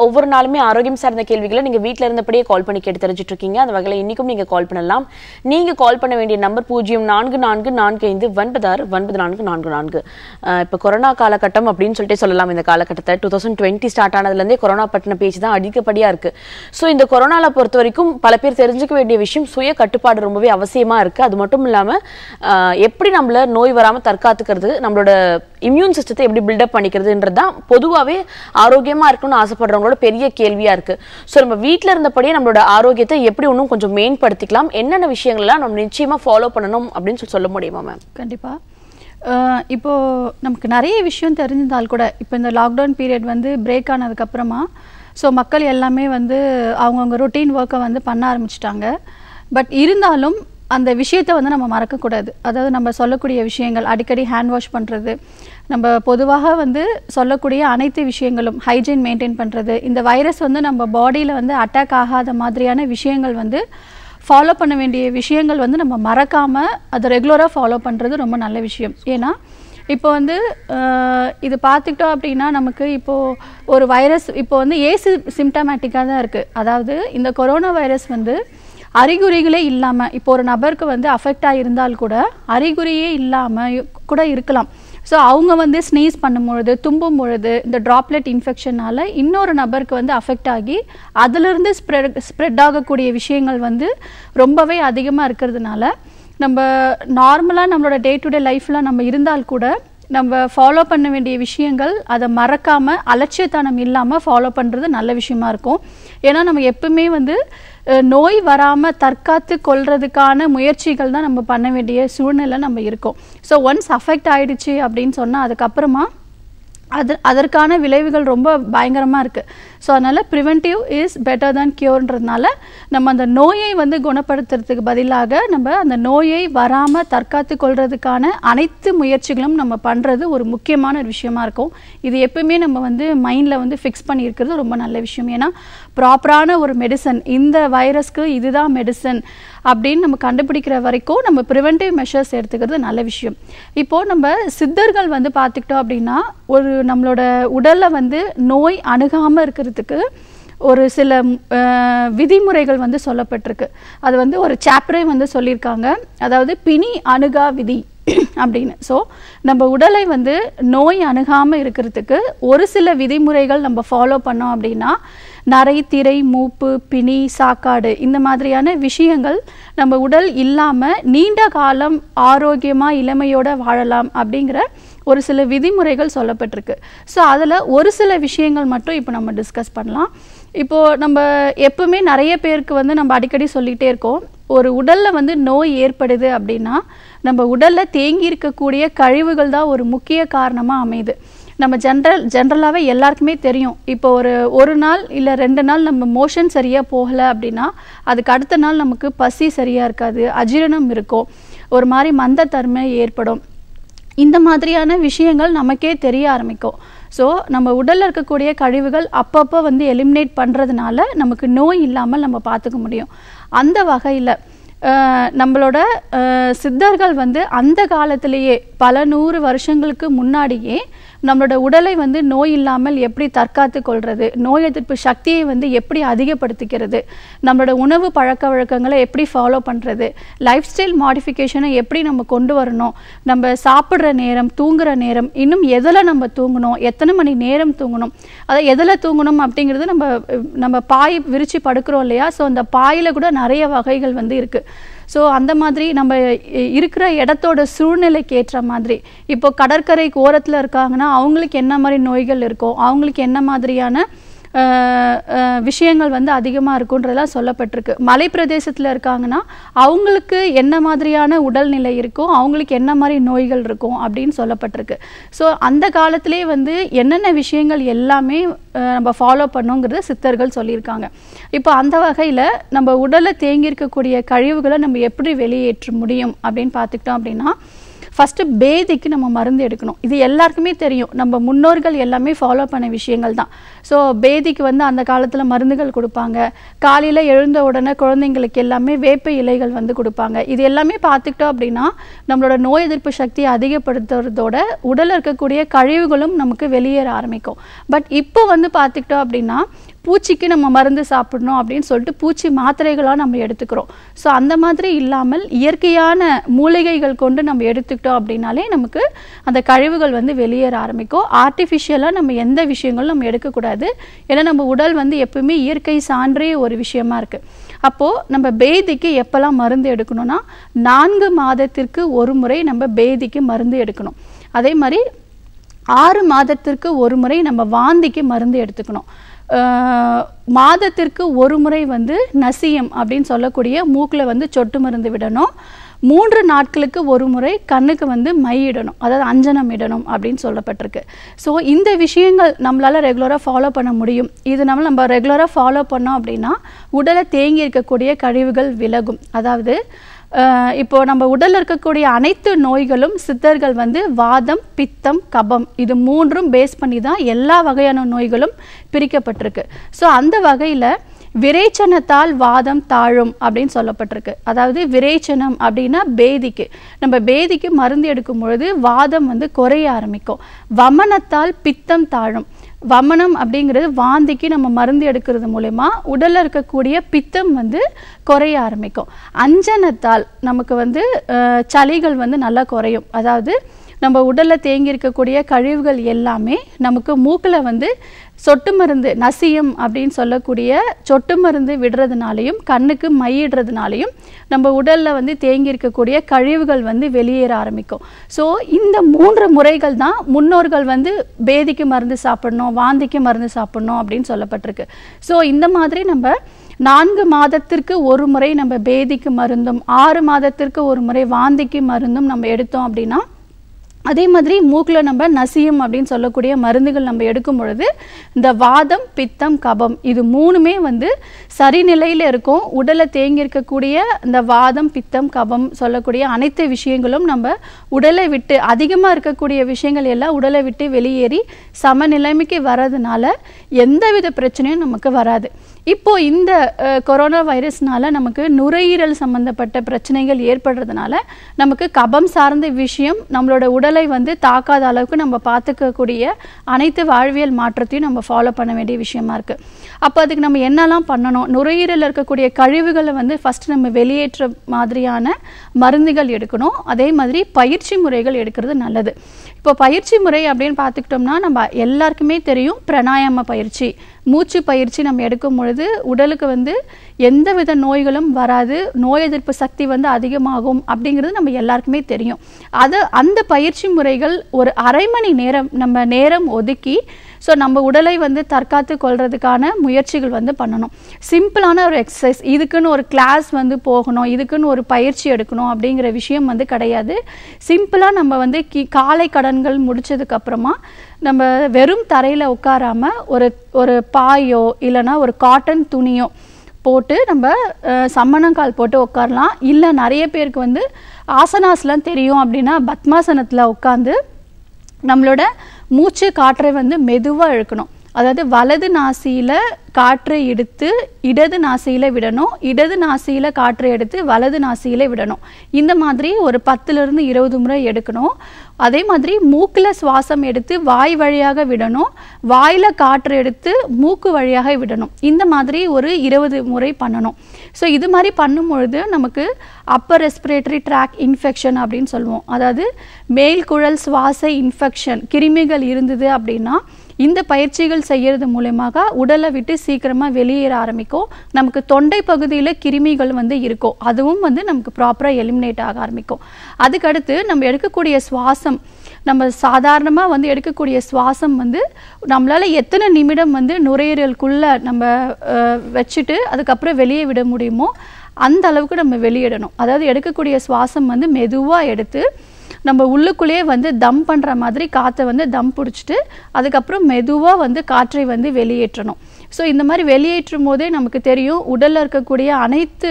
ஒவ்வொரு நாளுமே ஆரோக்கியம் சார்ந்த கேள்விகளை நீங்க வீட்ல இருந்தபடியே கால் பண்ணி கேட்டு தெரிஞ்சுட்டு இருக்கீங்க அந்த வகையில் இன்னைக்கும் நீங்க கால் பண்ணலாம் நீங்க கால் பண்ண வேண்டிய நம்பர் பூஜ்ஜியம் நான்கு நான்கு நான்கு ஐந்து ஒன்பது ஆறு ஒன்பது நான்கு நான்கு நான்கு அஹ் இப்போ கொரோனா காலகட்டம் அப்படின்னு சொல்லிட்டு சொல்லலாம் இந்த காலகட்டத்தை டூ தௌசண்ட் டுவெண்ட்டி ஸ்டார்ட் ஆனதுலேருந்தே கொரோனா பற்றின பேச்சு தான் அதிகப்படியா இருக்கு ஸோ இந்த கொரோனால பொறுத்த வரைக்கும் பல பேர் தெரிஞ்சுக்க வேண்டிய விஷயம் சுய கட்டுப்பாடு ரொம்பவே அவசியமா இருக்கு அது மட்டும் இல்லாம அஹ் எப்படி நம்மள நோய் வராம தற்காத்துக்கிறது நம்மளோட இம்யூன் சிஸ்டத்தை எப்படி பில்டப் பண்ணிக்கிறதுன்றது தான் பொதுவாகவே ஆரோக்கியமா இருக்கணும்னு ஆசைப்படுறவங்களோட பெரிய கேள்வியா இருக்கு ஸோ நம்ம வீட்டில் இருந்தபடியே நம்மளோட ஆரோக்கியத்தை எப்படி இன்னும் கொஞ்சம் மேம்படுத்திக்கலாம் என்னென்ன விஷயங்கள்லாம் நம்ம நிச்சயமா ஃபாலோ பண்ணணும் அப்படின்னு சொல்லி சொல்ல முடியுமா மேம் கண்டிப்பாக இப்போது நமக்கு நிறைய விஷயம் தெரிஞ்சிருந்தால் கூட இப்போ இந்த லாக்டவுன் பீரியட் வந்து பிரேக் ஆனதுக்கப்புறமா ஸோ மக்கள் எல்லாமே வந்து அவங்கவுங்க ரொட்டீன் ஒர்க்கை வந்து பண்ண ஆரம்பிச்சிட்டாங்க பட் இருந்தாலும் அந்த விஷயத்தை வந்து நம்ம மறக்கக்கூடாது அதாவது நம்ம சொல்லக்கூடிய விஷயங்கள் அடிக்கடி ஹேண்ட் வாஷ் பண்ணுறது நம்ம பொதுவாக வந்து சொல்லக்கூடிய அனைத்து விஷயங்களும் ஹைஜீன் மெயின்டைன் பண்ணுறது இந்த வைரஸ் வந்து நம்ம பாடியில் வந்து அட்டாக் ஆகாத மாதிரியான விஷயங்கள் வந்து ஃபாலோ பண்ண வேண்டிய விஷயங்கள் வந்து நம்ம மறக்காமல் அதை ரெகுலராக ஃபாலோ பண்ணுறது ரொம்ப நல்ல விஷயம் ஏன்னா இப்போ வந்து அஹ், இது பார்த்துக்கிட்டோம் அப்படின்னா நமக்கு இப்போது ஒரு வைரஸ் இப்போ வந்து ஏசி சிம்டமேட்டிக்காக தான் இருக்குது அதாவது இந்த கொரோனா வைரஸ் வந்து அறிகுறிகளே இல்லாமல் இப்போ ஒரு நபருக்கு வந்து அஃபெக்ட் ஆகியிருந்தால் கூட அறிகுறியே இல்லாமல் கூட இருக்கலாம் ஸோ அவங்க வந்து ஸ்னீஸ் பண்ணும்பொழுது தும்பும் பொழுது இந்த ட்ராப்லெட் இன்ஃபெக்ஷனால் இன்னொரு நபருக்கு வந்து அஃபெக்ட் ஆகி அதிலிருந்து ஸ்ப்ரெட் ஸ்ப்ரெட் ஆகக்கூடிய விஷயங்கள் வந்து ரொம்பவே அதிகமாக இருக்கிறதுனால நம்ம நார்மலாக நம்மளோட டே டு டே லைஃப்பில் நம்ம இருந்தால் கூட நம்ம ஃபாலோ பண்ண வேண்டிய விஷயங்கள் அதை மறக்காமல் அலட்சியத்தனம் இல்லாமல் ஃபாலோ பண்ணுறது நல்ல விஷயமா இருக்கும் ஏன்னா நம்ம எப்பவுமே வந்து அஹ், நோய் வராமல் தற்காத்து கொள்றதுக்கான முயற்சிகள் தான் நம்ம பண்ண வேண்டிய சூழ்நிலை நம்ம இருக்கோம் ஸோ ஒன்ஸ் அஃபெக்ட் ஆயிடுச்சு அப்படின்னு சொன்னால் அதுக்கப்புறமா அது அதற்கான விளைவுகள் ரொம்ப பயங்கரமாக இருக்குது ஸோ அதனால் ப்ரிவென்டிவ் இஸ் பெட்டர் than க்யூர்ன்றதுனால நம்ம அந்த நோயை வந்து குணப்படுத்துறதுக்கு பதிலாக நம்ம அந்த நோயை வராமல் தற்காத்து கொள்றதுக்கான அனைத்து முயற்சிகளும் நம்ம பண்ணுறது ஒரு முக்கியமான ஒரு விஷயமா இருக்கும் இது எப்பவுமே நம்ம வந்து மைண்டில் வந்து ஃபிக்ஸ் பண்ணியிருக்கிறது ரொம்ப நல்ல விஷயம் ஏன்னா ப்ராப்பரான ஒரு மெடிசன் இந்த வைரஸ்க்கு இதுதான் மெடிசன் அப்படின்னு நம்ம கண்டுபிடிக்கிற வரைக்கும் நம்ம ப்ரிவென்டிவ் மெஷர்ஸ் எடுத்துக்கிறது நல்ல விஷயம் இப்போது நம்ம சித்தர்கள் வந்து பார்த்துக்கிட்டோம் அப்படின்னா ஒரு நம்மளோட உடலில் வந்து நோய் அணுகாமல் இருக்கிறதுக்கு ஒரு சில அஹ், விதிமுறைகள் வந்து சொல்லப்பட்டிருக்கு அது வந்து ஒரு சாப்டரே வந்து சொல்லியிருக்காங்க அதாவது பிணி அணுகா விதி அப்படின்னு ஸோ நம்ம உடலை வந்து நோய் அணுகாமல் இருக்கிறதுக்கு ஒரு சில விதிமுறைகள் நம்ம ஃபாலோ பண்ணோம் அப்படின்னா நரை திரை மூப்பு பிணி சாக்காடு இந்த மாதிரியான விஷயங்கள் நம்ம உடல் இல்லாமல் நீண்ட காலம் ஆரோக்கியமாக இளமையோட வாழலாம் அப்படிங்கிற ஒரு சில விதிமுறைகள் சொல்லப்பட்டிருக்கு ஸோ அதில் ஒரு சில விஷயங்கள் மட்டும் இப்போ நம்ம டிஸ்கஸ் பண்ணலாம் இப்போது நம்ம எப்பவுமே நிறைய பேருக்கு வந்து நம்ம அடிக்கடி சொல்லிகிட்டே இருக்கோம் ஒரு உடலில் வந்து நோய் ஏற்படுது அப்படின்னா நம்ம உடலில் தேங்கி இருக்கக்கூடிய கழிவுகள் தான் ஒரு முக்கிய காரணமாக அமையுது நம்ம ஜென்ரல் ஜென்ரலாகவே எல்லாருக்குமே தெரியும் இப்போ ஒரு ஒரு நாள் இல்லை ரெண்டு நாள் நம்ம மோஷன் சரியாக போகலை அப்படின்னா அதுக்கு அடுத்த நாள் நமக்கு பசி சரியாக இருக்காது அஜீரணம் இருக்கும் ஒரு மாதிரி மந்தத்தன்மை ஏற்படும் இந்த மாதிரியான விஷயங்கள் நமக்கே தெரிய ஆரம்பிக்கும் ஸோ நம்ம உடலில் இருக்கக்கூடிய கழிவுகள் அப்பப்போ வந்து எலிமினேட் பண்ணுறதுனால நமக்கு நோய் இல்லாமல் நம்ம பார்த்துக்க முடியும் அந்த வகையில் நம்மளோட அஹ், சித்தர்கள் வந்து அந்த காலத்திலேயே பல நூறு வருஷங்களுக்கு முன்னாடியே நம்மளோட உடலை வந்து நோய் இல்லாமல் எப்படி தற்காத்து கொள்வது நோய் எதிர்ப்பு சக்தியை வந்து எப்படி அதிகப்படுத்திக்கிறது நம்மளோட உணவு பழக்க வழக்கங்களை எப்படி ஃபாலோ பண்ணுறது லைஃப் ஸ்டைல் மாடிஃபிகேஷனை எப்படி நம்ம கொண்டு வரணும் நம்ம சாப்பிட்ற நேரம் தூங்குற நேரம் இன்னும் எதில் நம்ம தூங்கணும் எத்தனை மணி நேரம் தூங்கணும் அதாவது எதில் தூங்கணும் அப்படிங்கிறது நம்ம அஹ், நம்ம பாய் விரித்து படுக்கிறோம் இல்லையா ஸோ அந்த பாயில் கூட நிறைய வகைகள் வந்து இருக்குது ஸோ அந்த மாதிரி நம்ம இ- இருக்கிற இடத்தோட சூழ்நிலைக்கு ஏற்ற மாதிரி இப்போ கடற்கரைக்கு ஓரத்தில் இருக்காங்கன்னா அவங்களுக்கு என்ன மாதிரி நோய்கள் இருக்கும் அவங்களுக்கு என்ன மாதிரியான அஹ், அஹ், விஷயங்கள் வந்து அதிகமாக இருக்குன்றதெல்லாம் சொல்லப்பட்டிருக்கு மலை பிரதேசத்தில் இருக்காங்கன்னா அவங்களுக்கு என்ன மாதிரியான உடல்நிலை இருக்கும் அவங்களுக்கு என்ன மாதிரி நோய்கள் இருக்கும் அப்படின்னு சொல்லப்பட்டிருக்கு ஸோ அந்த காலத்திலே வந்து என்னென்ன விஷயங்கள் எல்லாமே அஹ், நம்ம ஃபாலோ பண்ணுங்கிறத சித்தர்கள் சொல்லியிருக்காங்க இப்போ அந்த வகையில் நம்ம உடலில் தேங்கி இருக்கக்கூடிய கழிவுகளை நம்ம எப்படி வெளியேற்ற முடியும் அப்படின்னு பார்த்துக்கிட்டோம் அப்படின்னா ஃபஸ்ட்டு பேதிக்கு நம்ம மருந்து எடுக்கணும் இது எல்லாருக்குமே தெரியும் நம்ம முன்னோர்கள் எல்லாமே ஃபாலோ பண்ண விஷயங்கள் தான் ஸோ பேதிக்கு வந்து அந்த காலத்தில் மருந்துகள் கொடுப்பாங்க காலையில் எழுந்த உடனே குழந்தைங்களுக்கு எல்லாமே வேப்ப இலைகள் வந்து கொடுப்பாங்க இது எல்லாமே பார்த்துக்கிட்டோம் அப்படின்னா நம்மளோட நோய் எதிர்ப்பு சக்தியை அதிகப்படுத்துறதோட உடலில் இருக்கக்கூடிய கழிவுகளும் நமக்கு வெளியேற ஆரம்பிக்கும் பட் இப்போ வந்து பார்த்துக்கிட்டோம் அப்படின்னா பூச்சிக்கு நம்ம மருந்து சாப்பிடணும் அப்படின்னு சொல்லிட்டு பூச்சி மாத்திரைகளாக நம்ம எடுத்துக்கிறோம் ஸோ அந்த மாதிரி இல்லாமல் இயற்கையான மூலிகைகள் கொண்டு நம்ம எடுத்துக்கிட்டோம் அப்படின்னாலே நமக்கு அந்த கழிவுகள் வந்து வெளியேற ஆரம்பிக்கும் ஆர்டிஃபிஷியலாக நம்ம எந்த விஷயங்களும் நம்ம எடுக்கக்கூடாது ஏன்னா நம்ம உடல் வந்து எப்பவுமே இயற்கை சான்றே ஒரு விஷயமா இருக்குது அப்போது நம்ம பேதிக்கு எப்போல்லாம் மருந்து எடுக்கணும்னா நான்கு மாதத்திற்கு ஒரு முறை நம்ம பேதிக்கு மருந்து எடுக்கணும் அதே மாதிரி ஆறு மாதத்திற்கு ஒரு முறை நம்ம வாந்திக்கு மருந்து எடுத்துக்கணும் ஆஹ் மாதத்திற்கு ஒரு முறை வந்து நசியம் அப்படின்னு சொல்லக்கூடிய மூக்கில் வந்து சொட்டு மருந்து விடணும் மூன்று நாட்களுக்கு ஒரு முறை கண்ணுக்கு வந்து மை இடணும் அதாவது அஞ்சனம் இடணும் அப்படின்னு சொல்லப்பட்டிருக்கு ஸோ இந்த விஷயங்கள் நம்மளால் ரெகுலராக ஃபாலோ பண்ண முடியும் இது நம்ம நம்ம ரெகுலராக ஃபாலோ பண்ணோம் அப்படின்னா உடலை தேங்கி இருக்கக்கூடிய கழிவுகள் விலகும் அதாவது அஹ் இப்போ நம்ம உடல்ல இருக்கக்கூடிய அனைத்து நோய்களும் சித்தர்கள் வந்து வாதம் பித்தம் கபம் இது மூன்றும் பேஸ் பண்ணி தான் எல்லா வகையான நோய்களும் பிரிக்கப்பட்டிருக்கு ஸோ அந்த வகையில் விரேச்சனத்தால் வாதம் தாழும் அப்படின்னு சொல்லப்பட்டிருக்கு அதாவது விரேச்சனம் அப்படின்னா பேதிக்கு நம்ம பேதிக்கு மருந்து எடுக்கும் பொழுது வாதம் வந்து குறைய ஆரம்பிக்கும் வமனத்தால் பித்தம் தாழும் வமனம் அப்படிங்கிறது வாந்திக்கு நம்ம மருந்து எடுக்கிறது மூலயமா உடல்ல இருக்கக்கூடிய பித்தம் வந்து குறைய ஆரம்பிக்கும் அஞ்சனத்தால் நமக்கு வந்து அஹ், சளிகள் வந்து நல்லா குறையும் அதாவது நம்ம உடல்ல தேங்கி இருக்கக்கூடிய கழிவுகள் எல்லாமே நமக்கு மூக்குல வந்து சொட்டு மருந்து நசியம் அப்படின்னு சொல்லக்கூடிய சொட்டு மருந்து விடுறதுனாலையும் கண்ணுக்கு மையிடுறதுனாலையும் நம்ம உடல்ல வந்து தேங்கி இருக்கக்கூடிய கழிவுகள் வந்து வெளியேற ஆரம்பிக்கும் ஸோ இந்த மூன்று முறைகள் தான் முன்னோர்கள் வந்து பேதிக்கு மருந்து சாப்பிடணும் வாந்திக்கு மருந்து சாப்பிடணும் அப்படின்னு சொல்லப்பட்டிருக்கு ஸோ இந்த மாதிரி நம்ம நான்கு மாதத்திற்கு ஒரு முறை நம்ம பேதிக்கு மருந்தும் ஆறு மாதத்திற்கு ஒரு முறை வாந்திக்கு மருந்தும் நம்ம எடுத்தோம் அப்படின்னா அதே மாதிரி மூக்கில் நம்ம நசியம் அப்படின்னு சொல்லக்கூடிய மருந்துகள் நம்ம எடுக்கும் பொழுது இந்த வாதம் பித்தம் கபம் இது மூணுமே வந்து சரிநிலையில் இருக்கும் உடலை தேங்கி இருக்கக்கூடிய இந்த வாதம் பித்தம் கபம் சொல்லக்கூடிய அனைத்து விஷயங்களும் நம்ம உடலை விட்டு அதிகமாக இருக்கக்கூடிய விஷயங்கள் எல்லாம் உடலை விட்டு வெளியேறி சமநிலைமைக்கு வர்றதுனால எந்தவித பிரச்சனையும் நமக்கு வராது இப்போ இந்த அஹ், கொரோனா வைரஸ்னால நமக்கு நுரையீரல் சம்பந்தப்பட்ட பிரச்சனைகள் ஏற்படுறதுனால நமக்கு கபம் சார்ந்த விஷயம் நம்மளோட உடலை வந்து தாக்காத அளவுக்கு நம்ம பார்த்துக்கக்கூடிய அனைத்து வாழ்வியல் மாற்றத்தையும் நம்ம ஃபாலோ பண்ண வேண்டிய விஷயமா இருக்கு அப்போ அதுக்கு நம்ம என்னெல்லாம் பண்ணணும் நுரையீரலில் இருக்கக்கூடிய கழிவுகளை வந்து ஃபர்ஸ்ட் நம்ம வெளியேற்ற மாதிரியான மருந்துகள் எடுக்கணும் அதே மாதிரி பயிற்சி முறைகள் எடுக்கிறது நல்லது இப்போ பயிற்சி முறை அப்படின்னு பார்த்துக்கிட்டோம்னா நம்ம எல்லாருக்குமே தெரியும் பிராணாயாம பயிற்சி மூச்சு பயிற்சி நம்ம எடுக்கும் பொழுது உடலுக்கு வந்து எந்தவித நோய்களும் வராது நோய் எதிர்ப்பு சக்தி வந்து அதிகமாகும் அப்படிங்கிறது நம்ம எல்லாருக்குமே தெரியும் அது அந்த பயிற்சி முறைகள் ஒரு அரை மணி நேரம் நம்ம நேரம் ஒதுக்கி ஸோ நம்ம உடலை வந்து தற்காத்து கொள்றதுக்கான முயற்சிகள் வந்து பண்ணணும் சிம்பிளான ஒரு எக்ஸசைஸ் இதுக்குன்னு ஒரு கிளாஸ் வந்து போகணும் இதுக்குன்னு ஒரு பயிற்சி எடுக்கணும் அப்படிங்கிற விஷயம் வந்து கிடையாது சிம்பிளாக நம்ம வந்து கி காலை கடன்கள் முடிச்சதுக்கு அப்புறமா நம்ம வெறும் தரையில் உட்காராம ஒரு ஒரு பாயோ இல்லைன்னா ஒரு காட்டன் துணியோ போட்டு நம்ம அஹ், சம்மணங்கால் போட்டு உட்காரலாம் இல்லை நிறைய பேருக்கு வந்து ஆசனாஸ்லாம் தெரியும் அப்படின்னா பத்மாசனத்தில் உட்காந்து நம்மளோட மூச்சு காற்றை வந்து மெதுவாக இழுக்கணும் அதாவது வலது நாசியில் காற்றை எடுத்து இடது நாசியில் விடணும் இடது நாசியில் காற்றை எடுத்து வலது நாசியில் விடணும் இந்த மாதிரி ஒரு பத்துலேருந்து இருபது முறை எடுக்கணும் அதே மாதிரி மூக்கில் சுவாசம் எடுத்து வாய் வழியாக விடணும் வாயில் காற்று எடுத்து மூக்கு வழியாக விடணும் இந்த மாதிரி ஒரு இருபது முறை பண்ணணும் ஸோ இது மாதிரி பண்ணும் பொழுது நமக்கு அப்பர் ரெஸ்பிரேட்டரி ட்ராக் இன்ஃபெக்ஷன் அப்படின்னு சொல்லுவோம் அதாவது மேல் குழல் சுவாச இன்ஃபெக்ஷன் கிருமிகள் இருந்தது அப்படின்னா இந்த பயிற்சிகள் செய்யறது மூலயமாக உடலை விட்டு சீக்கிரமாக வெளியேற ஆரம்பிக்கும் நமக்கு தொண்டை பகுதியில் கிருமிகள் வந்து இருக்கும் அதுவும் வந்து நமக்கு ப்ராப்பராக எலிமினேட் ஆக ஆரம்பிக்கும் அதுக்கடுத்து நம்ம எடுக்கக்கூடிய சுவாசம் நம்ம சாதாரணமாக வந்து எடுக்கக்கூடிய சுவாசம் வந்து நம்மளால் எத்தனை நிமிடம் வந்து நுரையீரலுக்குள்ளே நம்ம அஹ், வச்சுட்டு அதுக்கப்புறம் வெளியே விட முடியுமோ அந்த அளவுக்கு நம்ம வெளியிடணும் அதாவது எடுக்கக்கூடிய சுவாசம் வந்து மெதுவாக எடுத்து நம்ம உள்ளுக்குள்ளேயே வந்து தம் பண்ணுற மாதிரி காற்றை வந்து தம் பிடிச்சிட்டு அதுக்கப்புறம் மெதுவாக வந்து காற்றை வந்து வெளியேற்றணும் ஸோ இந்த மாதிரி வெளியேற்றும் போதே நமக்கு தெரியும் உடலில் இருக்கக்கூடிய அனைத்து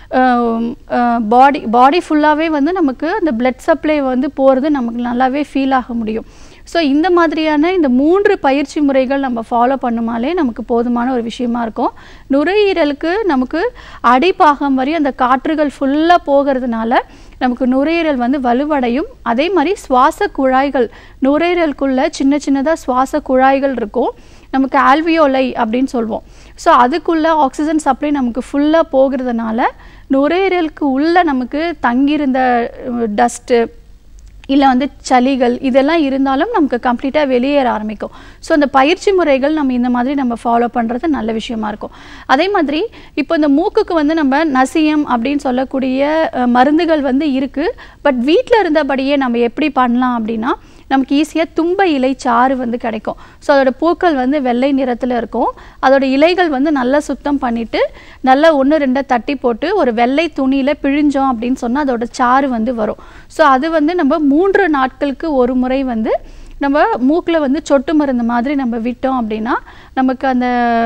பாடி பாடி ஃபுல்லாகவே வந்து நமக்கு அந்த பிளட் சப்ளை வந்து போகிறது நமக்கு நல்லாவே ஃபீல் ஆக முடியும் ஸோ இந்த மாதிரியான இந்த மூன்று பயிற்சி முறைகள் நம்ம ஃபாலோ பண்ணுமாலே நமக்கு போதுமான ஒரு விஷயமா இருக்கும் நுரையீரலுக்கு நமக்கு அடிப்பாகம் வரை அந்த காற்றுகள் ஃபுல்லாக போகிறதுனால நமக்கு நுரையீரல் வந்து வலுவடையும் அதே மாதிரி சுவாச குழாய்கள் நுரையீரலுக்குள்ள சின்ன சின்னதாக சுவாச குழாய்கள் இருக்கும் நமக்கு ஆல்வியோலை அப்படின்னு சொல்லுவோம் ஸோ அதுக்குள்ள ஆக்சிஜன் சப்ளை நமக்கு ஃபுல்லாக போகிறதுனால நுரையீரலுக்கு உள்ள நமக்கு தங்கியிருந்த டஸ்ட்டு இல்லை வந்து சளிகள் இதெல்லாம் இருந்தாலும் நமக்கு கம்ப்ளீட்டாக வெளியேற ஆரம்பிக்கும் ஸோ அந்த பயிற்சி முறைகள் நம்ம இந்த மாதிரி நம்ம ஃபாலோ பண்ணுறது நல்ல விஷயமா இருக்கும் அதே மாதிரி இப்போ இந்த மூக்குக்கு வந்து நம்ம நசியம் அப்படின்னு சொல்லக்கூடிய அஹ், மருந்துகள் வந்து இருக்குது பட் வீட்டில் இருந்தபடியே நம்ம எப்படி பண்ணலாம் அப்படின்னா நமக்கு ஈஸியாக தும்ப இலை சாறு வந்து கிடைக்கும் ஸோ அதோட பூக்கள் வந்து வெள்ளை நிறத்தில் இருக்கும் அதோட இலைகள் வந்து நல்லா சுத்தம் பண்ணிட்டு நல்லா ஒன்று ரெண்டை தட்டி போட்டு ஒரு வெள்ளை துணியில் பிழிஞ்சோம் அப்படின்னு சொன்னால் அதோட சாறு வந்து வரும் ஸோ அது வந்து நம்ம மூன்று நாட்களுக்கு ஒரு முறை வந்து நம்ம மூக்கில் வந்து சொட்டு மருந்து மாதிரி நம்ம விட்டோம் அப்படின்னா நமக்கு அந்த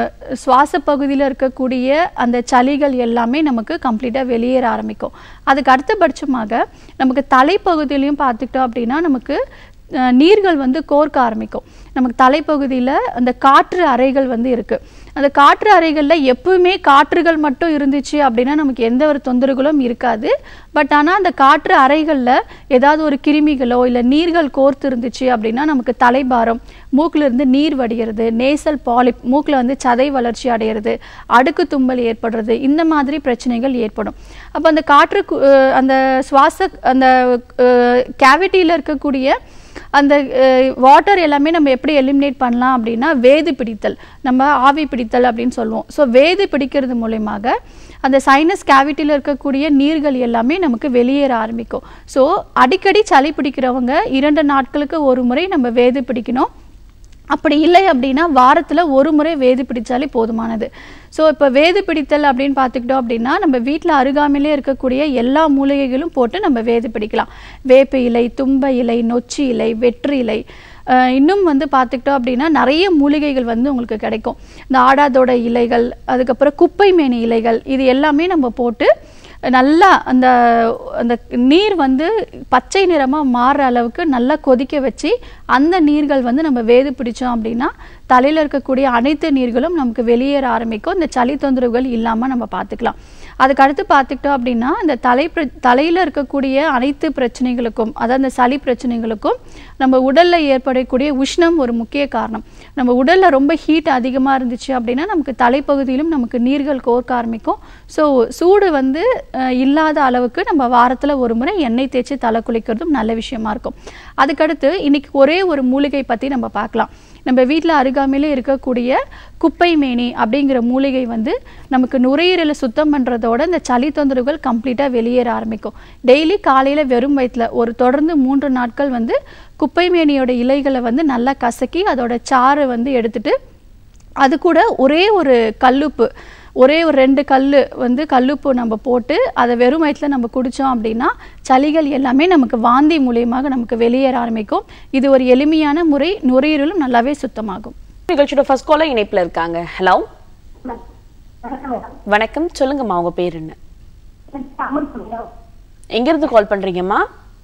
சுவாச பகுதியில் இருக்கக்கூடிய அந்த சளிகள் எல்லாமே நமக்கு கம்ப்ளீட்டாக வெளியேற ஆரம்பிக்கும் அதுக்கு அடுத்தபட்சமாக நமக்கு தலைப்பகுதியிலையும் பார்த்துக்கிட்டோம் அப்படின்னா நமக்கு அஹ், நீர்கள் வந்து கோர்க்க ஆரம்பிக்கும் நமக்கு தலைப்பகுதியில் அந்த காற்று அறைகள் வந்து இருக்குது அந்த காற்று அறைகளில் எப்பவுமே காற்றுகள் மட்டும் இருந்துச்சு அப்படின்னா நமக்கு எந்த ஒரு தொந்தரவுகளும் இருக்காது பட் ஆனால் அந்த காற்று அறைகளில் ஏதாவது ஒரு கிருமிகளோ இல்லை நீர்கள் கோர்த்து இருந்துச்சு அப்படின்னா நமக்கு தலைபாரம் மூக்குல இருந்து நீர் வடிகிறது நேசல் பாலிப் மூக்கில் வந்து சதை வளர்ச்சி அடைகிறது அடுக்கு தும்பல் ஏற்படுறது இந்த மாதிரி பிரச்சனைகள் ஏற்படும் அப்போ அந்த காற்று கு- அஹ் அந்த சுவாச அந்த கேவிட்டியில் இருக்கக்கூடிய அந்த வாட்டர் எல்லாமே நம்ம எப்படி எலிமினேட் பண்ணலாம் அப்படின்னா வேது பிடித்தல் நம்ம ஆவி பிடித்தல் அப்படின்னு சொல்லுவோம் ஸோ வேது பிடிக்கிறது மூலயமாக அந்த சைனஸ் கேவிட்டியில் இருக்கக்கூடிய நீர்கள் எல்லாமே நமக்கு வெளியேற ஆரம்பிக்கும் ஸோ அடிக்கடி சளி பிடிக்கிறவங்க இரண்டு நாட்களுக்கு ஒரு முறை நம்ம வேது பிடிக்கணும் அப்படி இல்லை அப்படின்னா வாரத்தில் ஒரு முறை வேது பிடிச்சாலே போதுமானது ஸோ இப்போ வேது பிடித்தல் அப்படின்னு பார்த்துக்கிட்டோம் அப்படின்னா நம்ம வீட்டில் அருகாமையிலே இருக்கக்கூடிய எல்லா மூலிகைகளும் போட்டு நம்ம வேது பிடிக்கலாம் வேப்ப இலை தும்ப இலை நொச்சி இலை வெற்று இலை அஹ் இன்னும் வந்து பார்த்துக்கிட்டோம் அப்படின்னா நிறைய மூலிகைகள் வந்து உங்களுக்கு கிடைக்கும் இந்த ஆடாதோட இலைகள் அதுக்கப்புறம் குப்பை மேனி இலைகள் இது எல்லாமே நம்ம போட்டு நல்லா அந்த அந்த நீர் வந்து பச்சை நிறமாக மாறுற அளவுக்கு நல்லா கொதிக்க வச்சு அந்த நீர்கள் வந்து நம்ம வேது பிடிச்சோம் அப்படின்னா தலையில் இருக்கக்கூடிய அனைத்து நீர்களும் நமக்கு வெளியேற ஆரம்பிக்கும் இந்த சளி தொந்தரவுகள் இல்லாமல் நம்ம பார்த்துக்கலாம் அதுக்கு அடுத்து பார்த்துக்கிட்டோம் அப்படின்னா இந்த தலை பிர தலையில் இருக்கக்கூடிய அனைத்து பிரச்சனைகளுக்கும் அதாவது இந்த சளி பிரச்சனைகளுக்கும் நம்ம உடலில் ஏற்படக்கூடிய உஷ்ணம் ஒரு முக்கிய காரணம் நம்ம உடலில் ரொம்ப ஹீட் அதிகமாக இருந்துச்சு அப்படின்னா நமக்கு தலைப்பகுதியிலும் நமக்கு நீர்கள் கோர்க்க ஆரம்பிக்கும் ஸோ சூடு வந்து அஹ், இல்லாத அளவுக்கு நம்ம வாரத்தில் ஒரு முறை எண்ணெய் தேய்ச்சி தலை குளிக்கிறதும் நல்ல விஷயமா இருக்கும் அதுக்கடுத்து இன்னைக்கு ஒரே ஒரு மூலிகை பற்றி நம்ம பார்க்கலாம் நம்ம வீட்டில் அருகாமையிலே இருக்கக்கூடிய குப்பை மேனி அப்படிங்கிற மூலிகை வந்து நமக்கு நுரையீரலை சுத்தம் பண்ணுறதோட இந்த சளி தொந்தரவுகள் கம்ப்ளீட்டாக வெளியேற ஆரம்பிக்கும் டெய்லி காலையில் வெறும் வயிற்றுல ஒரு தொடர்ந்து மூன்று நாட்கள் வந்து குப்பை மேனியோட இலைகளை வந்து நல்லா கசக்கி அதோட சாறு வந்து எடுத்துட்டு அது கூட ஒரே ஒரு கல்லுப்பு ஒரே ஒரு ரெண்டு கல் வந்து கல்லுப்பு நம்ம போட்டு அதை வெறும் வயிற்றுல நம்ம குடித்தோம் அப்படின்னா சளிகள் எல்லாமே நமக்கு வாந்தி மூலியமாக நமக்கு வெளியேற ஆரம்பிக்கும் இது ஒரு எளிமையான முறை நுரையீரலும் நல்லாவே சுத்தமாகும் நிகழ்ச்சியோட ஃபர்ஸ்ட் காலர் இணைப்புல இருக்காங்க ஹலோ வணக்கம் சொல்லுங்கம்மா உங்க பேர் என்ன எங்க இருந்து கால் பண்றீங்கம்மா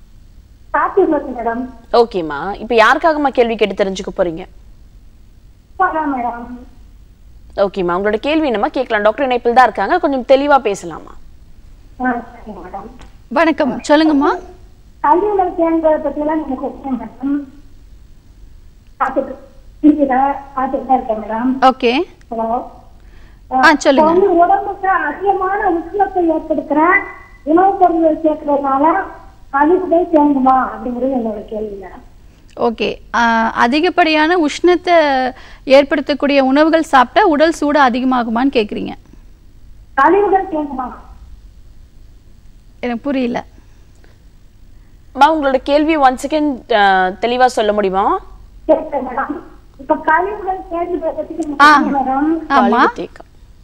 மேடம் ஓகேம்மா இப்போ யாருக்காகம்மா கேள்வி கேட்டு தெரிஞ்சுக்க போறீங்க மேடம் ஓகேம்மா உங்களோட கேள்வி என்னம்மா கேட்கலாம் டாக்டர் இணைப்பில் தான் இருக்காங்க கொஞ்சம் தெளிவா பேசலாமா மேடம் வணக்கம் சொல்லுங்கம்மா கல்வியில் சேர்ந்ததை பற்றிலாம் நீங்க சொல்லுங்க மேடம் பார்த்துட்டு டிவியில் பார்த்துட்டு தான் இருக்கேன் மேடம் ஓகே ஹலோ ஆ சொல்லுங்க வந்து உடம்புக்கு அதிகமான உஷ்ணத்தை ஏற்படுத்துற உணவுப் பொருள்கள் சேர்க்கறதுனால கழிவுகள் சேர்ந்துமா அப்படிங்கிறது என்னோட கேள்வி மேடம் ஓகே அதிகப்படியான உஷ்ணத்தை ஏற்படுத்தக்கூடிய உணவுகள் சாப்பிட்டா உடல் சூடு அதிகமாகுமான்னு கேட்குறீங்க கழிவுகள் சேர்ந்துமா எனக்கு புரியல அம்மா உங்களோட கேள்வி ஒன் செகண்ட் தெளிவா சொல்ல முடியுமா கேட்க மேடம் இப்ப கழிவுகள் சேர்ந்து பத்தி நீங்க ஆ. சொல்லுங்க மேடம் ஆமா கழிவு தேக்கம்